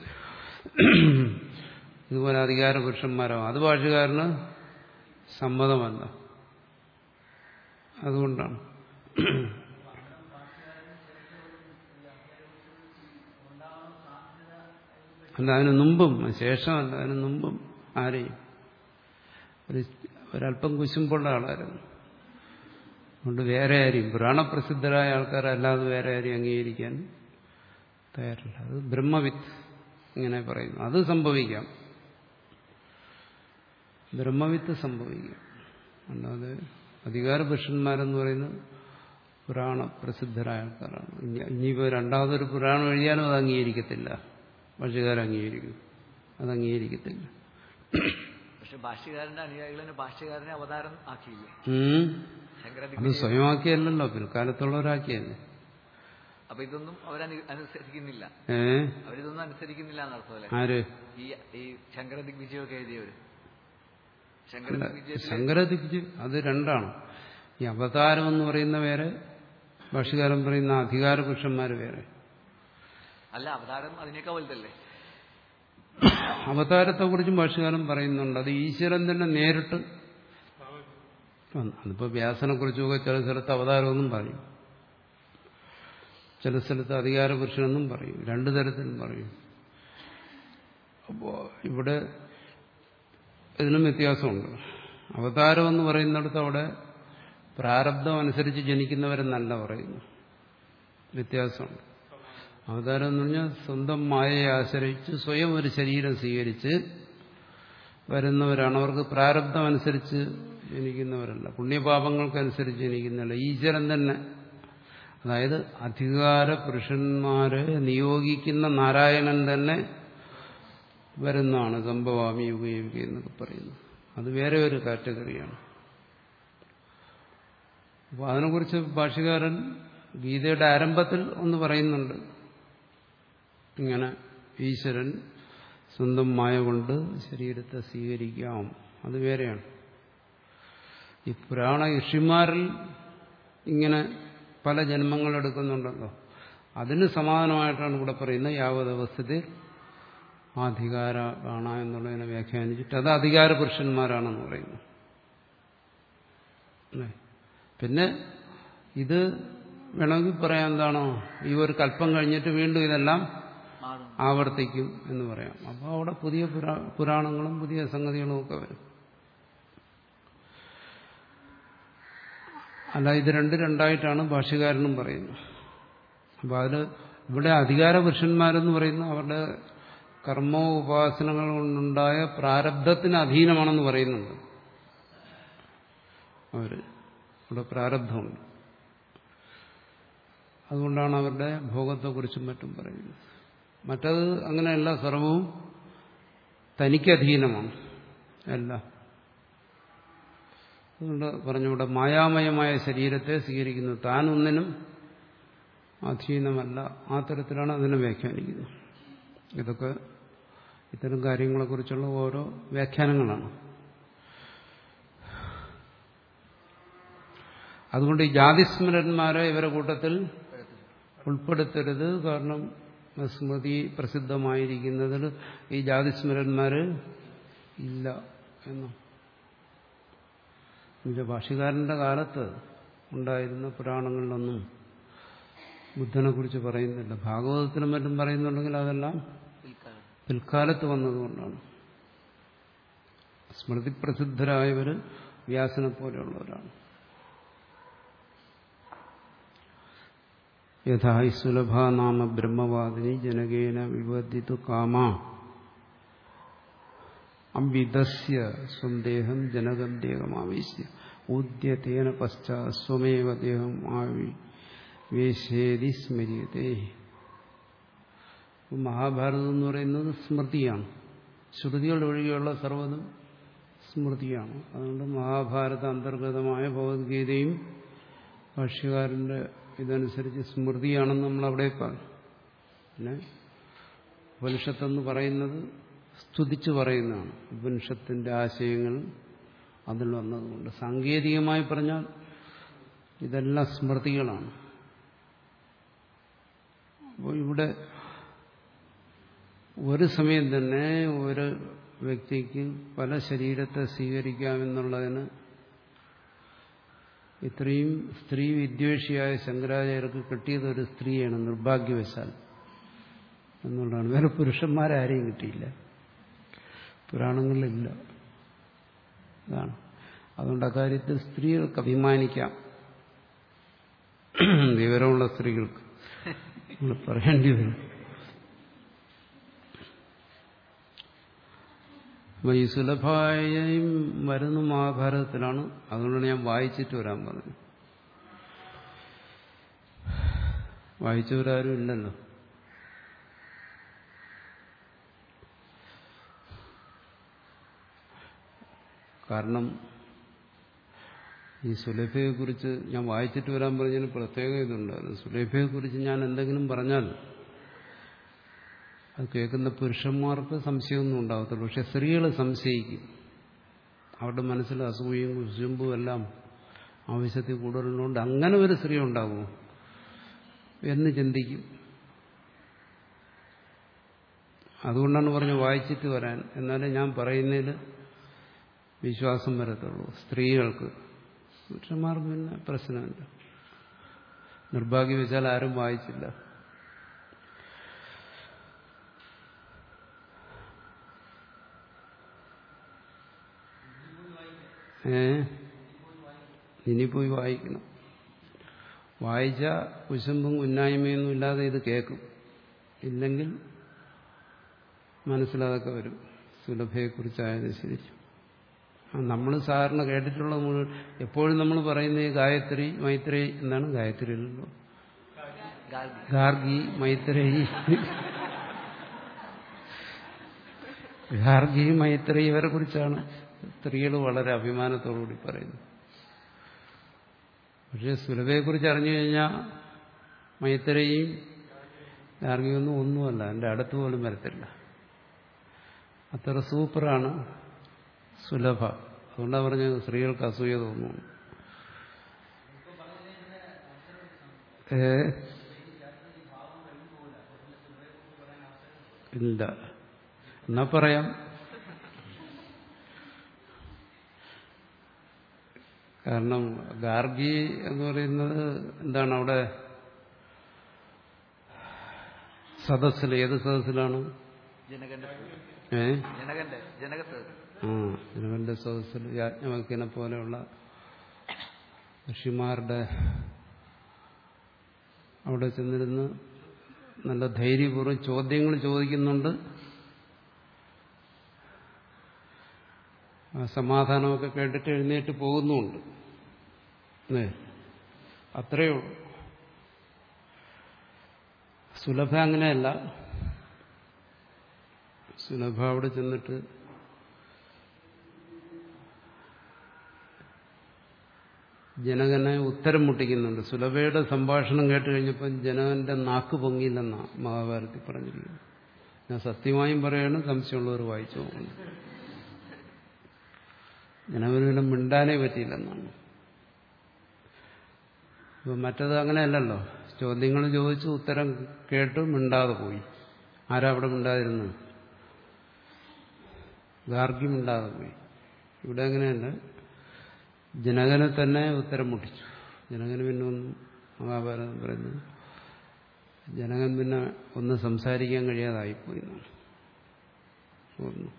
ഇതുപോലെ അധികാര പുരുഷന്മാരാവും അത് ഭാഷകാരന് സമ്മതമല്ല അതുകൊണ്ടാണ് അല്ല അതിന് മുമ്പും ശേഷമല്ല അതിന് മുമ്പും ആരെയും ഒരു ഒരല്പം കുശുമ്പുള്ള ആളായിരുന്നു അതുകൊണ്ട് വേറെ ആരെയും പുരാണപ്രസിദ്ധരായ ആൾക്കാരല്ലാതെ വേറെ ആരെയും അംഗീകരിക്കാൻ തയ്യാറില്ല അത് ബ്രഹ്മവിത്ത് ഇങ്ങനെ പറയുന്നു അത് സംഭവിക്കാം ബ്രഹ്മവിത്ത് സംഭവിക്കാം അല്ലാതെ അധികാര പുരുഷന്മാരെന്ന് പറയുന്നത് പുരാണ പ്രസിദ്ധരായ ആൾക്കാരാണ് ഇനി ഇനിയിപ്പോൾ രണ്ടാമതൊരു പുരാണം എഴുതിയാലും അത് അംഗീകരിക്കത്തില്ല ഭാഷകാരൻ അംഗീകരിക്കും അത് അംഗീകരിക്കത്തില്ല പക്ഷെ ഭാഷ്യകാരന്റെ അനുയായികളെ ഭാഷ്യകാരനെ അവതാരം ആക്കിയില്ലേ ഉം. അത് ശങ്കരാചാര്യ സ്വയമാക്കിയല്ലോ പിൽക്കാലത്തുള്ളവരാക്കിയല്ലേ അപ്പൊ ഇതൊന്നും അവരനുസരിക്കുന്നില്ല ഏ അവരിതൊന്നും അനുസരിക്കുന്നില്ല എന്നർത്ഥം അല്ലെ ആര് ഈ ഈ ശങ്കര ദിഗ്വിജയമൊക്കെ എഴുതിയവര് ശങ്കര ദിഗ്വിജയത്തിലെ ശങ്കരദിഗ്ജ് അത് രണ്ടാണ് ഈ അവതാരം എന്ന് പറയുന്ന വേറെ ഭാഷകാരൻ പറയുന്ന അധികാര പുരുഷന്മാർ വേറെ അല്ല അവതാരം അതിനേക്കാൾ വലുതല്ലേ അവതാരത്തെക്കുറിച്ചും ഭാഷകാരൻ പറയുന്നുണ്ട് അത് ഈശ്വരൻ തന്നെ നേരിട്ട് വന്നു. അതിപ്പോ വ്യാസനെ കുറിച്ചൊക്കെ ചില സ്ഥലത്ത് അവതാരമെന്നും പറയും ചില സ്ഥലത്ത് അധികാര പുരുഷനെന്നും പറയും രണ്ടു തരത്തിലും പറയും അപ്പോ ഇവിടെ ഇതിനും വ്യത്യാസമുണ്ട് അവതാരം എന്ന് പറയുന്നിടത്ത് അവിടെ പ്രാരബ്ധം അനുസരിച്ച് ജനിക്കുന്നവരെന്നല്ല പറയുന്നു വ്യത്യാസമുണ്ട് അവതാരം എന്ന് പറഞ്ഞാൽ സ്വന്തം മായയെ ആശ്രയിച്ച് സ്വയം ഒരു ശരീരം സ്വീകരിച്ച് വരുന്നവരാണ് അവർക്ക് പ്രാരബ്ധം അനുസരിച്ച് ജനിക്കുന്നവരല്ല പുണ്യപാപങ്ങൾക്കനുസരിച്ച് ജനിക്കുന്നതല്ല ഈശ്വരൻ തന്നെ അതായത് അധികാര പുരുഷന്മാരെ നിയോഗിക്കുന്ന നാരായണൻ തന്നെ വരുന്നതാണ് സംഭവാമി യുഗയുഗ എന്നൊക്കെ പറയുന്നത് അത് വേറെ ഒരു കാറ്റഗറിയാണ് അപ്പോൾ അതിനെക്കുറിച്ച് ഭാഷകാരൻ ഗീതയുടെ ആരംഭത്തിൽ ഒന്ന് പറയുന്നുണ്ട് ഇങ്ങനെ ഈശ്വരൻ സ്വന്തം മായ കൊണ്ട് ശരീരത്തെ സ്വീകരിക്കാം അത് വേറെയാണ് ഈ പുരാണ ഋഷിമാരിൽ ഇങ്ങനെ പല ജന്മങ്ങൾ എടുക്കുന്നുണ്ടല്ലോ അതിന് സമാധാനമായിട്ടാണ് ഇവിടെ പറയുന്നത് യാവതവസ്ഥത്തിൽ അധികാര കാണ എന്നുള്ളതിനെ വ്യാഖ്യാനിച്ചിട്ട് അത് അധികാര പുരുഷന്മാരാണെന്ന് പറയുന്നു അല്ലേ? പിന്നെ ഇത് വേണമെങ്കിൽ പറയാം എന്താണോ ഈ ഒരു കല്പം കഴിഞ്ഞിട്ട് വീണ്ടും ഇതെല്ലാം മാറും ആവർത്തിക്കും എന്ന് പറയാം അപ്പോൾ അവിടെ പുതിയ പുരാ- പുരാണങ്ങളും പുതിയ സംഗതികളും ഒക്കെ വരും അല്ല ഇത് രണ്ട് രണ്ടായിട്ടാണ് ഭാഷ്യകാരനും പറയുന്നത് അപ്പോൾ അതിൽ ഇവിടെ അധികാര പുരുഷന്മാരെന്ന് പറയുന്നത് അവരുടെ കർമ്മ ഉപാസനകൾ കൊണ്ടുണ്ടായ പ്രാരബ്ധത്തിന് അധീനമാണെന്ന് പറയുന്നുണ്ട് അവര് ഇവിടെ പ്രാരബ്ധമുണ്ട് അതുകൊണ്ടാണ് അവരുടെ ഭോഗത്തെക്കുറിച്ചും മറ്റും പറയുന്നത് മറ്റത് അങ്ങനെയല്ല സർവവും തനിക്കധീനമാണ് എല്ലാം അതുകൊണ്ട് പറഞ്ഞുകൂടെ മായാമയമായ ശരീരത്തെ സ്വീകരിക്കുന്നു താൻ ഒന്നിനും അധീനമല്ല ആ തരത്തിലാണ് അതിനെ വ്യാഖ്യാനിക്കുന്നത് ഇതൊക്കെ ഇത്തരം കാര്യങ്ങളെക്കുറിച്ചുള്ള ഓരോ വ്യാഖ്യാനങ്ങളാണ് അതുകൊണ്ട് ഈ ജാതിസ്മരന്മാരെ ഇവരെ കൂട്ടത്തിൽ ഉൾപ്പെടുത്തരുത് കാരണം സ്മൃതി പ്രസിദ്ധമായിരിക്കുന്നതിൽ ഈ ജാതിസ്മരന്മാര് ഇല്ല എന്ന് എന്നുവെച്ചാൽ ഭാഷ്യകാരന്റെ കാലത്ത് ഉണ്ടായിരുന്ന പുരാണങ്ങളിലൊന്നും ബുദ്ധനെ കുറിച്ച് പറയുന്നില്ല ഭാഗവതത്തിനും മറ്റും പറയുന്നുണ്ടെങ്കിൽ അതെല്ലാം പിൽക്കാലം പിൽക്കാലത്ത് വന്നതുകൊണ്ടാണ് സ്മൃതി പ്രസിദ്ധരായവർ വ്യാസനെ പോലെയുള്ളവരാണ് യഥാ ഹി സുലഭ നാമ ബ്രഹ്മവാദിനി ജനകേന വിവർജിതു കാമ അംബിതസ്യ സ്വന്തേഹം ജനകം ദേഹമാവേശ്യ ഊദ്യതേന പശ്ചാ സ്വമേവ ദേഹം ആവി വേശേതി സ്മര്യതേ മഹാഭാരതം എന്ന് പറയുന്നത് സ്മൃതിയാണ് ശ്രുതികൾ ഒഴികെയുള്ള സർവ്വതും സ്മൃതിയാണ് അതുകൊണ്ട് മഹാഭാരത അന്തർഗതമായ ഭഗവത്ഗീതയും ഭാഷ്യകാരന്റെ ഇതനുസരിച്ച് സ്മൃതിയാണെന്ന് നമ്മൾ അവിടെ പറയും പിന്നെ ഉപനിഷത്തെന്ന് പറയുന്നത് സ്തുതിച്ച് പറയുന്നതാണ് ഉപനിഷത്തിന്റെ ആശയങ്ങൾ അതിൽ വന്നതുകൊണ്ട് സാങ്കേതികമായി പറഞ്ഞാൽ ഇതെല്ലാം സ്മൃതികളാണ് അപ്പോൾ ഇവിടെ ഒരു സമയം തന്നെ ഒരു വ്യക്തിക്ക് പല ശരീരത്തെ സ്വീകരിക്കാമെന്നുള്ളതിന് ഇത്രയും സ്ത്രീ വിദ്വേഷിയായ ശങ്കരാചാര്യർക്ക് കിട്ടിയത് ഒരു സ്ത്രീയാണ് നിർഭാഗ്യവശാൽ എന്നുള്ളതാണ് വേറെ പുരുഷന്മാരാരെയും കിട്ടിയില്ല പുരാണങ്ങളിലില്ല അതാണ് അതുകൊണ്ട് അക്കാര്യത്തിൽ സ്ത്രീകൾക്ക് അഭിമാനിക്കാം വിവരമുള്ള സ്ത്രീകൾക്ക് നമ്മൾ പറയേണ്ടി വരും അപ്പൊ ഈ സുലഭായും വരുന്ന മഹാഭാരതത്തിലാണ് അതുകൊണ്ടാണ് ഞാൻ വായിച്ചിട്ട് വരാൻ പറഞ്ഞത് വായിച്ചവരാരും ഇല്ലല്ലോ കാരണം ഈ സുലഭയെക്കുറിച്ച് ഞാൻ വായിച്ചിട്ട് വരാൻ പറഞ്ഞതിന് പ്രത്യേക ഇതുണ്ടായിരുന്നു സുലഭയെക്കുറിച്ച് ഞാൻ എന്തെങ്കിലും പറഞ്ഞാൽ അത് കേൾക്കുന്ന പുരുഷന്മാർക്ക് സംശയമൊന്നും ഉണ്ടാകത്തില്ല പക്ഷെ സ്ത്രീകൾ സംശയിക്കും അവരുടെ മനസ്സിൽ അസൂയയും കുശുമ്പും എല്ലാം ആവശ്യത്തിൽ കൂടുതലുള്ളതുകൊണ്ട് അങ്ങനെ ഒരു സ്ത്രീ ഉണ്ടാകുമോ എന്ന് ചിന്തിക്കും അതുകൊണ്ടാണ് പറഞ്ഞ് വായിച്ചിട്ട് വരാൻ എന്നാലേ ഞാൻ പറയുന്നതിൽ വിശ്വാസം വരത്തുള്ളൂ സ്ത്രീകൾക്ക് പുരുഷന്മാർക്ക് പിന്നെ പ്രശ്നമില്ല നിർഭാഗ്യവശാൽ ആരും വായിച്ചില്ല ഏ ഇനി പോയി വായിക്കണം വായിച്ച കുശുമ്പും ഉന്നായ്മയൊന്നും ഇല്ലാതെ ഇത് കേൾക്കും ഇല്ലെങ്കിൽ മനസ്സിലതൊക്കെ വരും സുലഭയെക്കുറിച്ചായാലും ശരി നമ്മൾ സാധാരണ കേട്ടിട്ടുള്ള മുഴുവൻ എപ്പോഴും നമ്മൾ പറയുന്ന ഈ ഗായത്രി മൈത്രി എന്താണ് ഗായത്രി അല്ലല്ലോ ഗാർഗി ഗാർഗി മൈത്രേയി ഗാർഗി മൈത്രേയി ഇവരെ കുറിച്ചാണ് സ്ത്രീകൾ വളരെ അഭിമാനത്തോടുകൂടി പറയുന്നത് പക്ഷെ സുലഭയെക്കുറിച്ച് അറിഞ്ഞു കഴിഞ്ഞാൽ മൈത്രേയും ഗാർഗിയൊന്നും ഒന്നുമല്ല എൻ്റെ അടുത്ത് പോലും വരത്തില്ല അത്ര സൂപ്പറാണ് സുലഭ അതുകൊണ്ടാണ് പറഞ്ഞത് സ്ത്രീകൾക്ക് അസൂയ തോന്നുന്നു ഏ ഇല്ല എന്നാ പറയാം കാരണം ഗാർഗി എന്ന് പറയുന്നത് എന്താണ് അവിടെ സദസ്സിൽ ഏത് സദസ്സിലാണ് ജനകന്റെ ഏ ജനകന്റെ ജനകത്ത് ആ ജനകന്റെ സദസ്സിൽ യാജ്ഞവൽക്കനെ പോലെയുള്ള ഋഷിമാരുടെ അവിടെ ചെന്നിരുന്ന് നല്ല ധൈര്യപൂർവ്വം ചോദ്യങ്ങൾ ചോദിക്കുന്നുണ്ട് ആ സമാധാനമൊക്കെ കേട്ടിട്ട് എഴുന്നേറ്റ് പോകുന്നുമുണ്ട് ഏ അത്രയേ ഉള്ളൂ സുലഭ അങ്ങനെയല്ല സുലഭ അവിടെ ചെന്നിട്ട് ജനകനെ ഉത്തരം മുട്ടിക്കുന്നുണ്ട് സുലഭയുടെ സംഭാഷണം കേട്ട് കഴിഞ്ഞപ്പോൾ ജനകന്റെ നാക്ക് പൊങ്ങിയില്ലെന്നാ മഹാഭാരതത്തിൽ പറഞ്ഞിരിക്കുന്നത് ഞാൻ സത്യമായും പറയാണ് സംശയമുള്ളവർ വായിച്ചു നോക്കുന്നു ജനകന് പിന്നെ മിണ്ടാനേ പറ്റിയില്ലെന്നാണ് ഇപ്പൊ മറ്റത് അങ്ങനെയല്ലല്ലോ ചോദ്യങ്ങൾ ചോദിച്ചു ഉത്തരം കേട്ട് മിണ്ടാതെ പോയി ആരാ അവിടെ മിണ്ടാതിരുന്നത് ഗാർഗ്യം മിണ്ടാതെ പോയി ഇവിടെ അങ്ങനെയല്ല ജനകനെ തന്നെ ഉത്തരം മുട്ടിച്ചു ജനകന് പിന്നെ ഒന്നും മഹാഭാരതം പറയുന്നു ജനകൻ പിന്നെ ഒന്നും സംസാരിക്കാൻ കഴിയാതായിപ്പോയി എന്നാണ് തോന്നുന്നു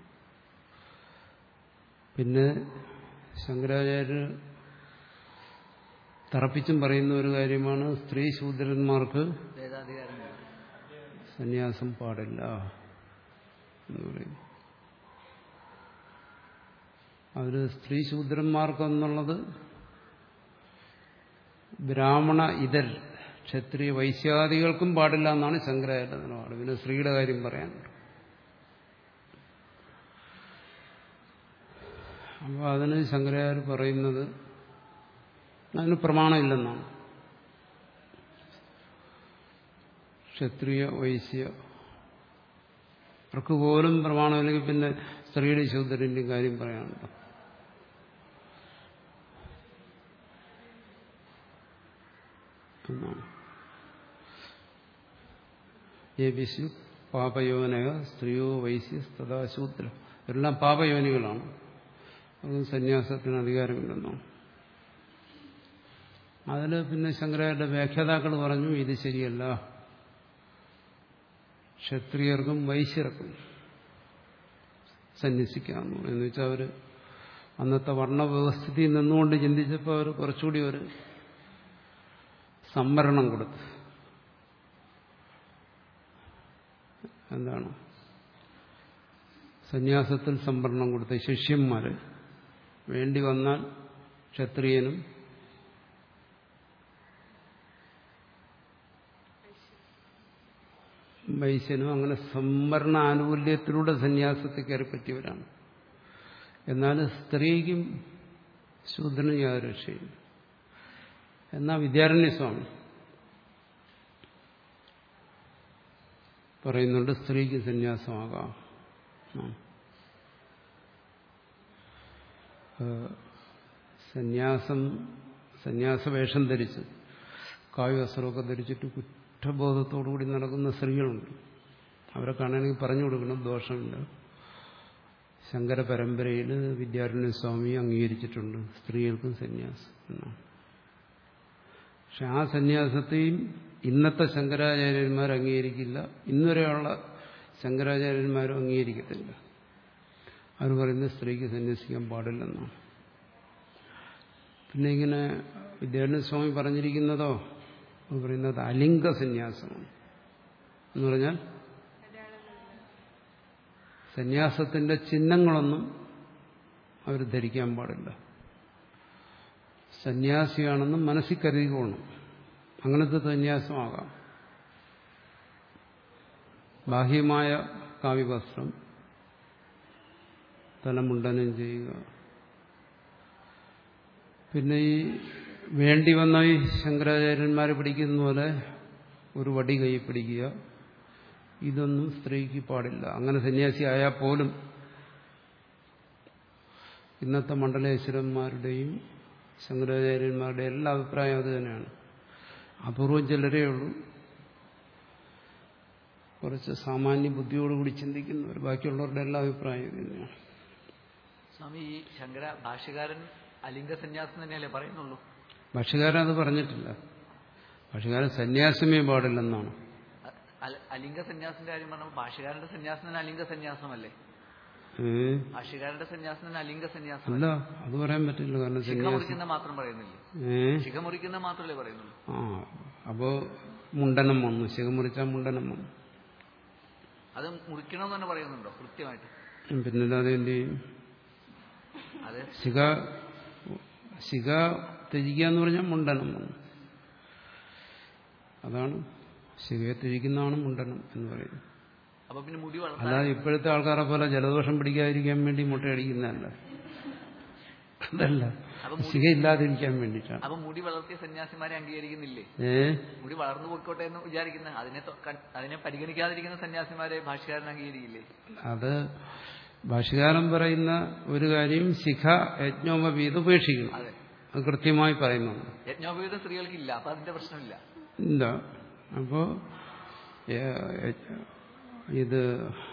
പിന്നെ ശങ്കരാചാര്യർ തറപ്പിച്ചും പറയുന്ന ഒരു കാര്യമാണ് സ്ത്രീ ശൂദ്രന്മാർക്ക് വേദാധികാരം സന്യാസം പാടില്ല എന്ന് പറയുന്നു അതിൽ സ്ത്രീ ശൂദ്രന്മാർക്കെന്നുള്ളത് ബ്രാഹ്മണ ഇതൽ ക്ഷത്രിയ വൈശ്യാദികൾക്കും പാടില്ല എന്നാണ് ശങ്കരാചാര്യ നിലപാട് പിന്നെ സ്ത്രീയുടെ കാര്യം പറയാനുണ്ട് അപ്പോൾ അതിന് ശങ്കരാചാര്യ പറയുന്നത് അതിന് പ്രമാണമില്ലെന്നാണ് ക്ഷത്രിയ വൈശ്യ അവർക്ക് പോലും പ്രമാണമില്ലെങ്കിൽ പിന്നെ സ്ത്രീയുടെ ശൂദ്രന്റെയും കാര്യം പറയാനുണ്ടോ എന്നാണ് ഏപിശു പാപയോനയ സ്ത്രീയോ വൈശ്യ തഥാ ശൂദ്ര എല്ലാം പാപയോനികളാണ് അതും സന്യാസത്തിന് അധികാരമില്ലെന്നാണ് അതിൽ പിന്നെ ശങ്കരാചാര്യ വ്യാഖ്യാതാക്കൾ പറഞ്ഞു ഇത് ശരിയല്ല ക്ഷത്രിയർക്കും വൈശ്യർക്കും സന്യസിക്കാമെന്ന് എന്ന് വെച്ചാൽ അവർ അന്നത്തെ വർണ്ണവ്യവസ്ഥിതി നിന്നുകൊണ്ട് ചിന്തിച്ചപ്പോൾ അവർ കുറച്ചുകൂടി ഒരു സംവരണം കൊടുത്തു എന്താണ് സന്യാസത്തിൽ സംവരണം കൊടുത്ത ശിഷ്യന്മാര് വേണ്ടി വന്നാൽ ക്ഷത്രിയനും വൈശ്യനും അങ്ങനെ സംവരണ ആനുകൂല്യത്തിലൂടെ സന്യാസത്തിൽ കയറിപ്പറ്റിയവരാണ് എന്നാൽ സ്ത്രീക്കും ശൂദ്രനും യാതൊരു രക്ഷയില്ല എന്നാൽ വിദ്യാരണ്യസ്വാമി പറയുന്നുണ്ട് സ്ത്രീക്ക് സന്യാസമാകാം ആ. ഏഹ് സന്യാസം സന്യാസ വേഷം ധരിച്ച് കാവ്യവസ്ത്രമൊക്കെ ധരിച്ചിട്ട് കുറ്റബോധത്തോടുകൂടി നടക്കുന്ന സ്ത്രീകളുണ്ട് അവരെ കാണണമെങ്കിൽ പറഞ്ഞു കൊടുക്കണം ദോഷമില്ല ശങ്കര പരമ്പരയിൽ വിദ്യാരണ്യ സ്വാമി അംഗീകരിച്ചിട്ടുണ്ട് സ്ത്രീകൾക്കും സന്യാസം എന്നാണ് പക്ഷെ ആ സന്യാസത്തെയും ഇന്നത്തെ ശങ്കരാചാര്യന്മാർ അംഗീകരിക്കില്ല ഇന്നുവരെയുള്ള ശങ്കരാചാര്യന്മാരും അംഗീകരിക്കത്തില്ല അവർ പറയുന്നത് സ്ത്രീക്ക് സന്യസിക്കാൻ പാടില്ലെന്നാണ് പിന്നെ ഇങ്ങനെ വിദ്യാരണ്യ സ്വാമി പറഞ്ഞിരിക്കുന്നതോ അത് പറയുന്നത് അലിംഗ സന്യാസമാണ് എന്ന് പറഞ്ഞാൽ സന്യാസത്തിന്റെ ചിഹ്നങ്ങളൊന്നും അവർ ധരിക്കാൻ പാടില്ല സന്യാസിയാണെന്ന് മനസ്സിൽ കരുതിക്കോണം അങ്ങനത്തെ സന്യാസമാകാം ബാഹ്യമായ കാവ്യവസ്ത്രം തലമുണ്ടനം ചെയ്യുക പിന്നെ ഈ വേണ്ടി വന്ന ഈ ശങ്കരാചാര്യന്മാരെ പിടിക്കുന്ന പോലെ ഒരു വടി കൈ പിടിക്കുക ഇതൊന്നും സ്ത്രീക്ക് പാടില്ല അങ്ങനെ സന്യാസി ആയാൽ പോലും ഇന്നത്തെ മണ്ഡലേശ്വരന്മാരുടെയും ശങ്കരാചാര്യന്മാരുടെയും എല്ലാ അഭിപ്രായം അത് തന്നെയാണ് അപൂർവം ചിലരേ ഉള്ളൂ കുറച്ച് സാമാന്യ ബുദ്ധിയോടുകൂടി ചിന്തിക്കുന്നവർ ബാക്കിയുള്ളവരുടെ എല്ലാ അഭിപ്രായം ഇത് തന്നെയാണ് സ്വാമി ഈ ശങ്കര ഭാഷ്യകാരൻ അലിംഗ സന്യാസം തന്നെയല്ലേ പറയുന്നുള്ളൂ ഭാഷകാരൻ അത് പറഞ്ഞിട്ടില്ല ഭാഷകാരൻ സന്യാസമേ പാടില്ലെന്നാണ് അ- അല- അലിംഗ സന്യാസത്തിന്റെ കാര്യം പറഞ്ഞപ്പോൾ ഭാഷ്യകാരന്റെ സന്യാസം തന്നെ അലിംഗ സന്യാസമല്ലേ ഏ ഭാഷ്യകാരന്റെ സന്യാസം തന്നെ അലിംഗ സന്യാസം അല്ല അത് പറയാൻ പറ്റില്ല കാരണം ശിഖ സന്യാസം മുറിക്കുന്ന മാത്രം പറയുന്നില്ലേ ഏ ശിഖ മുറിക്കുന്ന മാത്രമല്ലേ പറയുന്നുള്ളൂ ആ അപ്പോ മുണ്ടനം വന്നു ശിഖമുറിച്ചാൽ മുണ്ടനം വന്നു അത് മുറിക്കണമെന്ന് തന്നെ പറയുന്നുണ്ടോ കൃത്യമായിട്ട് പിന്നല്ലാതെ എന്ത് ചെയ്യും അത് ശിഖ ശിഖ ത്യജിക്കുക എന്ന് പറഞ്ഞാൽ മുണ്ടനം വന്നു അതാണ് ശിഖയെ ത്യജിക്കുന്നതാണ് മുണ്ടനം എന്ന് പറയുന്നത് അപ്പൊ പിന്നെ മുടി വളർത്താൻ അല്ലാതെ ഇപ്പോഴത്തെ ആൾക്കാരെ പോലെ ജലദോഷം പിടിക്കാതിരിക്കാൻ വേണ്ടി മുട്ടയടിക്കുന്നതല്ല അതല്ല അപ്പൊ ശിഖയില്ലാതിരിക്കാൻ വേണ്ടിയിട്ടാണ് അപ്പൊ മുടി വളർത്തിയ സന്യാസിമാരെ അംഗീകരിക്കുന്നില്ലേ ഏ മുടി വളർന്നു പോയിക്കോട്ടെ എന്ന് വിചാരിക്കുന്ന അതിനെ തൊ- കൺ- അതിനെ പരിഗണിക്കാതിരിക്കുന്ന സന്യാസിമാരെ ഭാഷകാരൻ അംഗീകരിക്കില്ലേ അത് ഭാഷകാരൻ പറയുന്ന ഒരു കാര്യം ശിഖ യജ്ഞോപവീത് ഉപേക്ഷിക്കണം അതെ അത് കൃത്യമായി പറയുന്നുണ്ട് യജ്ഞോപവീതം സ്ത്രീകൾക്കില്ല അപ്പൊ അതിന്റെ പ്രശ്നമില്ല ഇല്ല അപ്പോ ഏ, ഇത്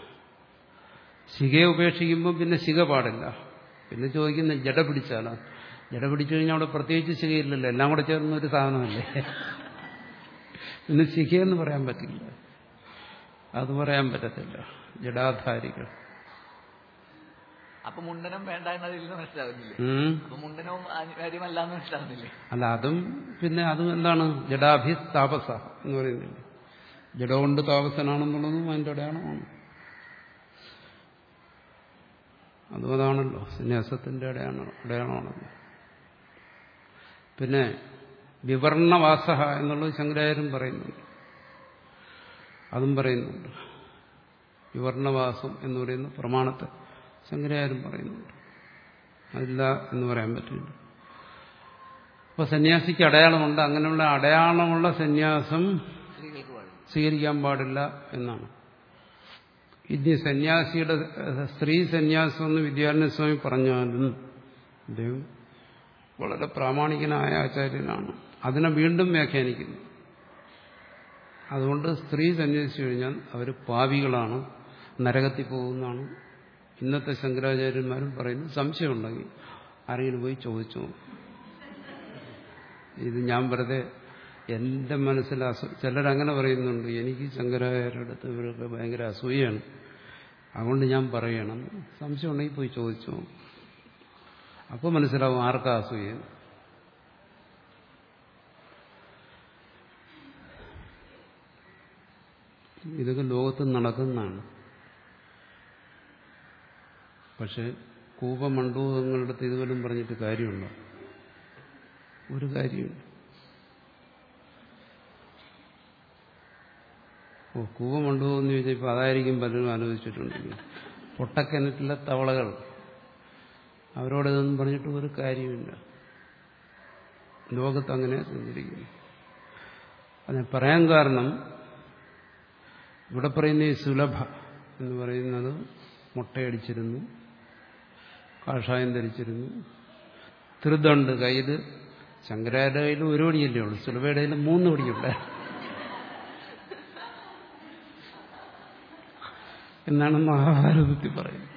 ശിഖയെ ഉപേക്ഷിക്കുമ്പോൾ പിന്നെ ശിഖ പാടില്ല പിന്നെ ചോദിക്കുന്ന ജട പിടിച്ചാലോ ജട പിടിച്ചു കഴിഞ്ഞാൽ അവിടെ പ്രത്യേകിച്ച് ശിഖയില്ലല്ലോ എല്ലാം കൂടെ ചേർന്ന ഒരു സാധനമല്ലേ പിന്നെ ശിഖയെന്ന് പറയാൻ പറ്റില്ല അത് പറയാൻ പറ്റത്തില്ല ജടാധാരികൾ അപ്പൊ മുണ്ടനം വേണ്ട എന്നതിൽ നിന്ന് മനസ്സിലാവുന്നില്ലേ ഉം. അപ്പൊ മുണ്ടനവും അനിവാര്യമല്ല എന്ന് മനസ്സിലാവുന്നില്ലേ അല്ല അതും പിന്നെ അതും എന്താണ് ജഡാഭി താപസ എന്ന് പറയുന്നില്ല ജഡ കൊണ്ട് താപസനാണെന്നുള്ളതും അതിന്റെ അടയാളമാണ് അതും അതാണല്ലോ സന്യാസത്തിന്റെ അടയാളം അടയാളമാണല്ലോ പിന്നെ വിവർണവാസ എന്നുള്ളത് ശങ്കരാചാര്യം പറയുന്നുണ്ട് അതും പറയുന്നുണ്ട് വിവർണവാസം എന്ന് പറയുന്ന പ്രമാണത്തെ ശങ്കരാചാര്യം പറയുന്നുണ്ട് അതില്ല എന്ന് പറയാൻ പറ്റില്ല അപ്പൊ സന്യാസിക്ക് അടയാളമുണ്ട് അങ്ങനെയുള്ള അടയാളമുള്ള സന്യാസം സ്ത്രീകൾക്ക് പാടില്ല സ്വീകരിക്കാൻ പാടില്ല എന്നാണ് ഇനി സന്യാസിയുടെ ഏഹ്, സ്ത്രീ സന്യാസം എന്ന് വിദ്യാരണ്യ സ്വാമി പറഞ്ഞാലും അദ്ദേഹം വളരെ പ്രാമാണികനായ ആചാര്യനാണ് അതിനെ വീണ്ടും വ്യാഖ്യാനിക്കുന്നു അതുകൊണ്ട് സ്ത്രീ സന്യസിച്ചു കഴിഞ്ഞാൽ അവർ പാവികളാണ് നരകത്തിൽ പോകുന്നതാണ് ഇന്നത്തെ ശങ്കരാചാര്യന്മാരും പറയുന്നു സംശയമുണ്ടെങ്കിൽ ആരെങ്കിലും പോയി ചോദിച്ചു നോക്കും. ഇത് ഞാൻ വെറുതെ എന്റെ മനസ്സിൽ അസൂ ചിലരങ്ങനെ പറയുന്നുണ്ട് എനിക്ക് ശങ്കരാചാര്യരുടെ അടുത്ത് ഇവരൊക്കെ ഭയങ്കര അസൂയാണ് അതുകൊണ്ട് ഞാൻ പറയണം സംശയം ഉണ്ടെങ്കിൽ പോയി ചോദിച്ചു നോക്കും. അപ്പോൾ മനസ്സിലാവും ആർക്കാ അസൂയ ഇതൊക്കെ ലോകത്ത് നടക്കുന്നതാണ് പക്ഷെ കൂപമണ്ഡൂകങ്ങളുടെ അടുത്ത് ഇതുപോലും പറഞ്ഞിട്ട് കാര്യമുണ്ടോ ഒരു കാര്യമില്ല ഓ കൂവമണ്ഡൂകം എന്ന് ചോദിച്ചാൽ ഇപ്പം അതായിരിക്കും പലരും ആലോചിച്ചിട്ടുണ്ടെങ്കിൽ പൊട്ടക്കിണറ്റിലെ തവളകൾ അവരോട് ഇതൊന്നും പറഞ്ഞിട്ട് ഒരു കാര്യമില്ല ലോകത്ത് അങ്ങനെ സഞ്ചരിക്കുന്നു അതിനെ പറയാൻ കാരണം ഇവിടെ പറയുന്ന ഈ സുലഭ എന്ന് പറയുന്നത് മുട്ടയടിച്ചിരുന്നു കാഷായം ധരിച്ചിരുന്നു ത്രിദണ്ട് കയ്യിൽ ശങ്കരായുടെ കയ്യിൽ ഒരു പടിയല്ലേ ഉള്ളൂ സുലഭയുടെ കയ്യിൽ മൂന്ന് പടിയുണ്ട് എന്നാണ് മഹാഭാരതത്തിൽ പറയുന്നത്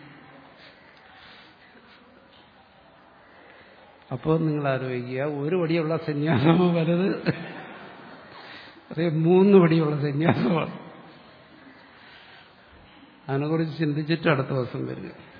അപ്പോൾ നിങ്ങൾ ആലോചിക്കുക ഒരു പടിയുള്ള സന്യാസമോ വലുത് അതേ മൂന്ന് പടിയുള്ള സന്യാസമാണ് അതിനെക്കുറിച്ച് ചിന്തിച്ചിട്ട് അടുത്ത ദിവസം വരിക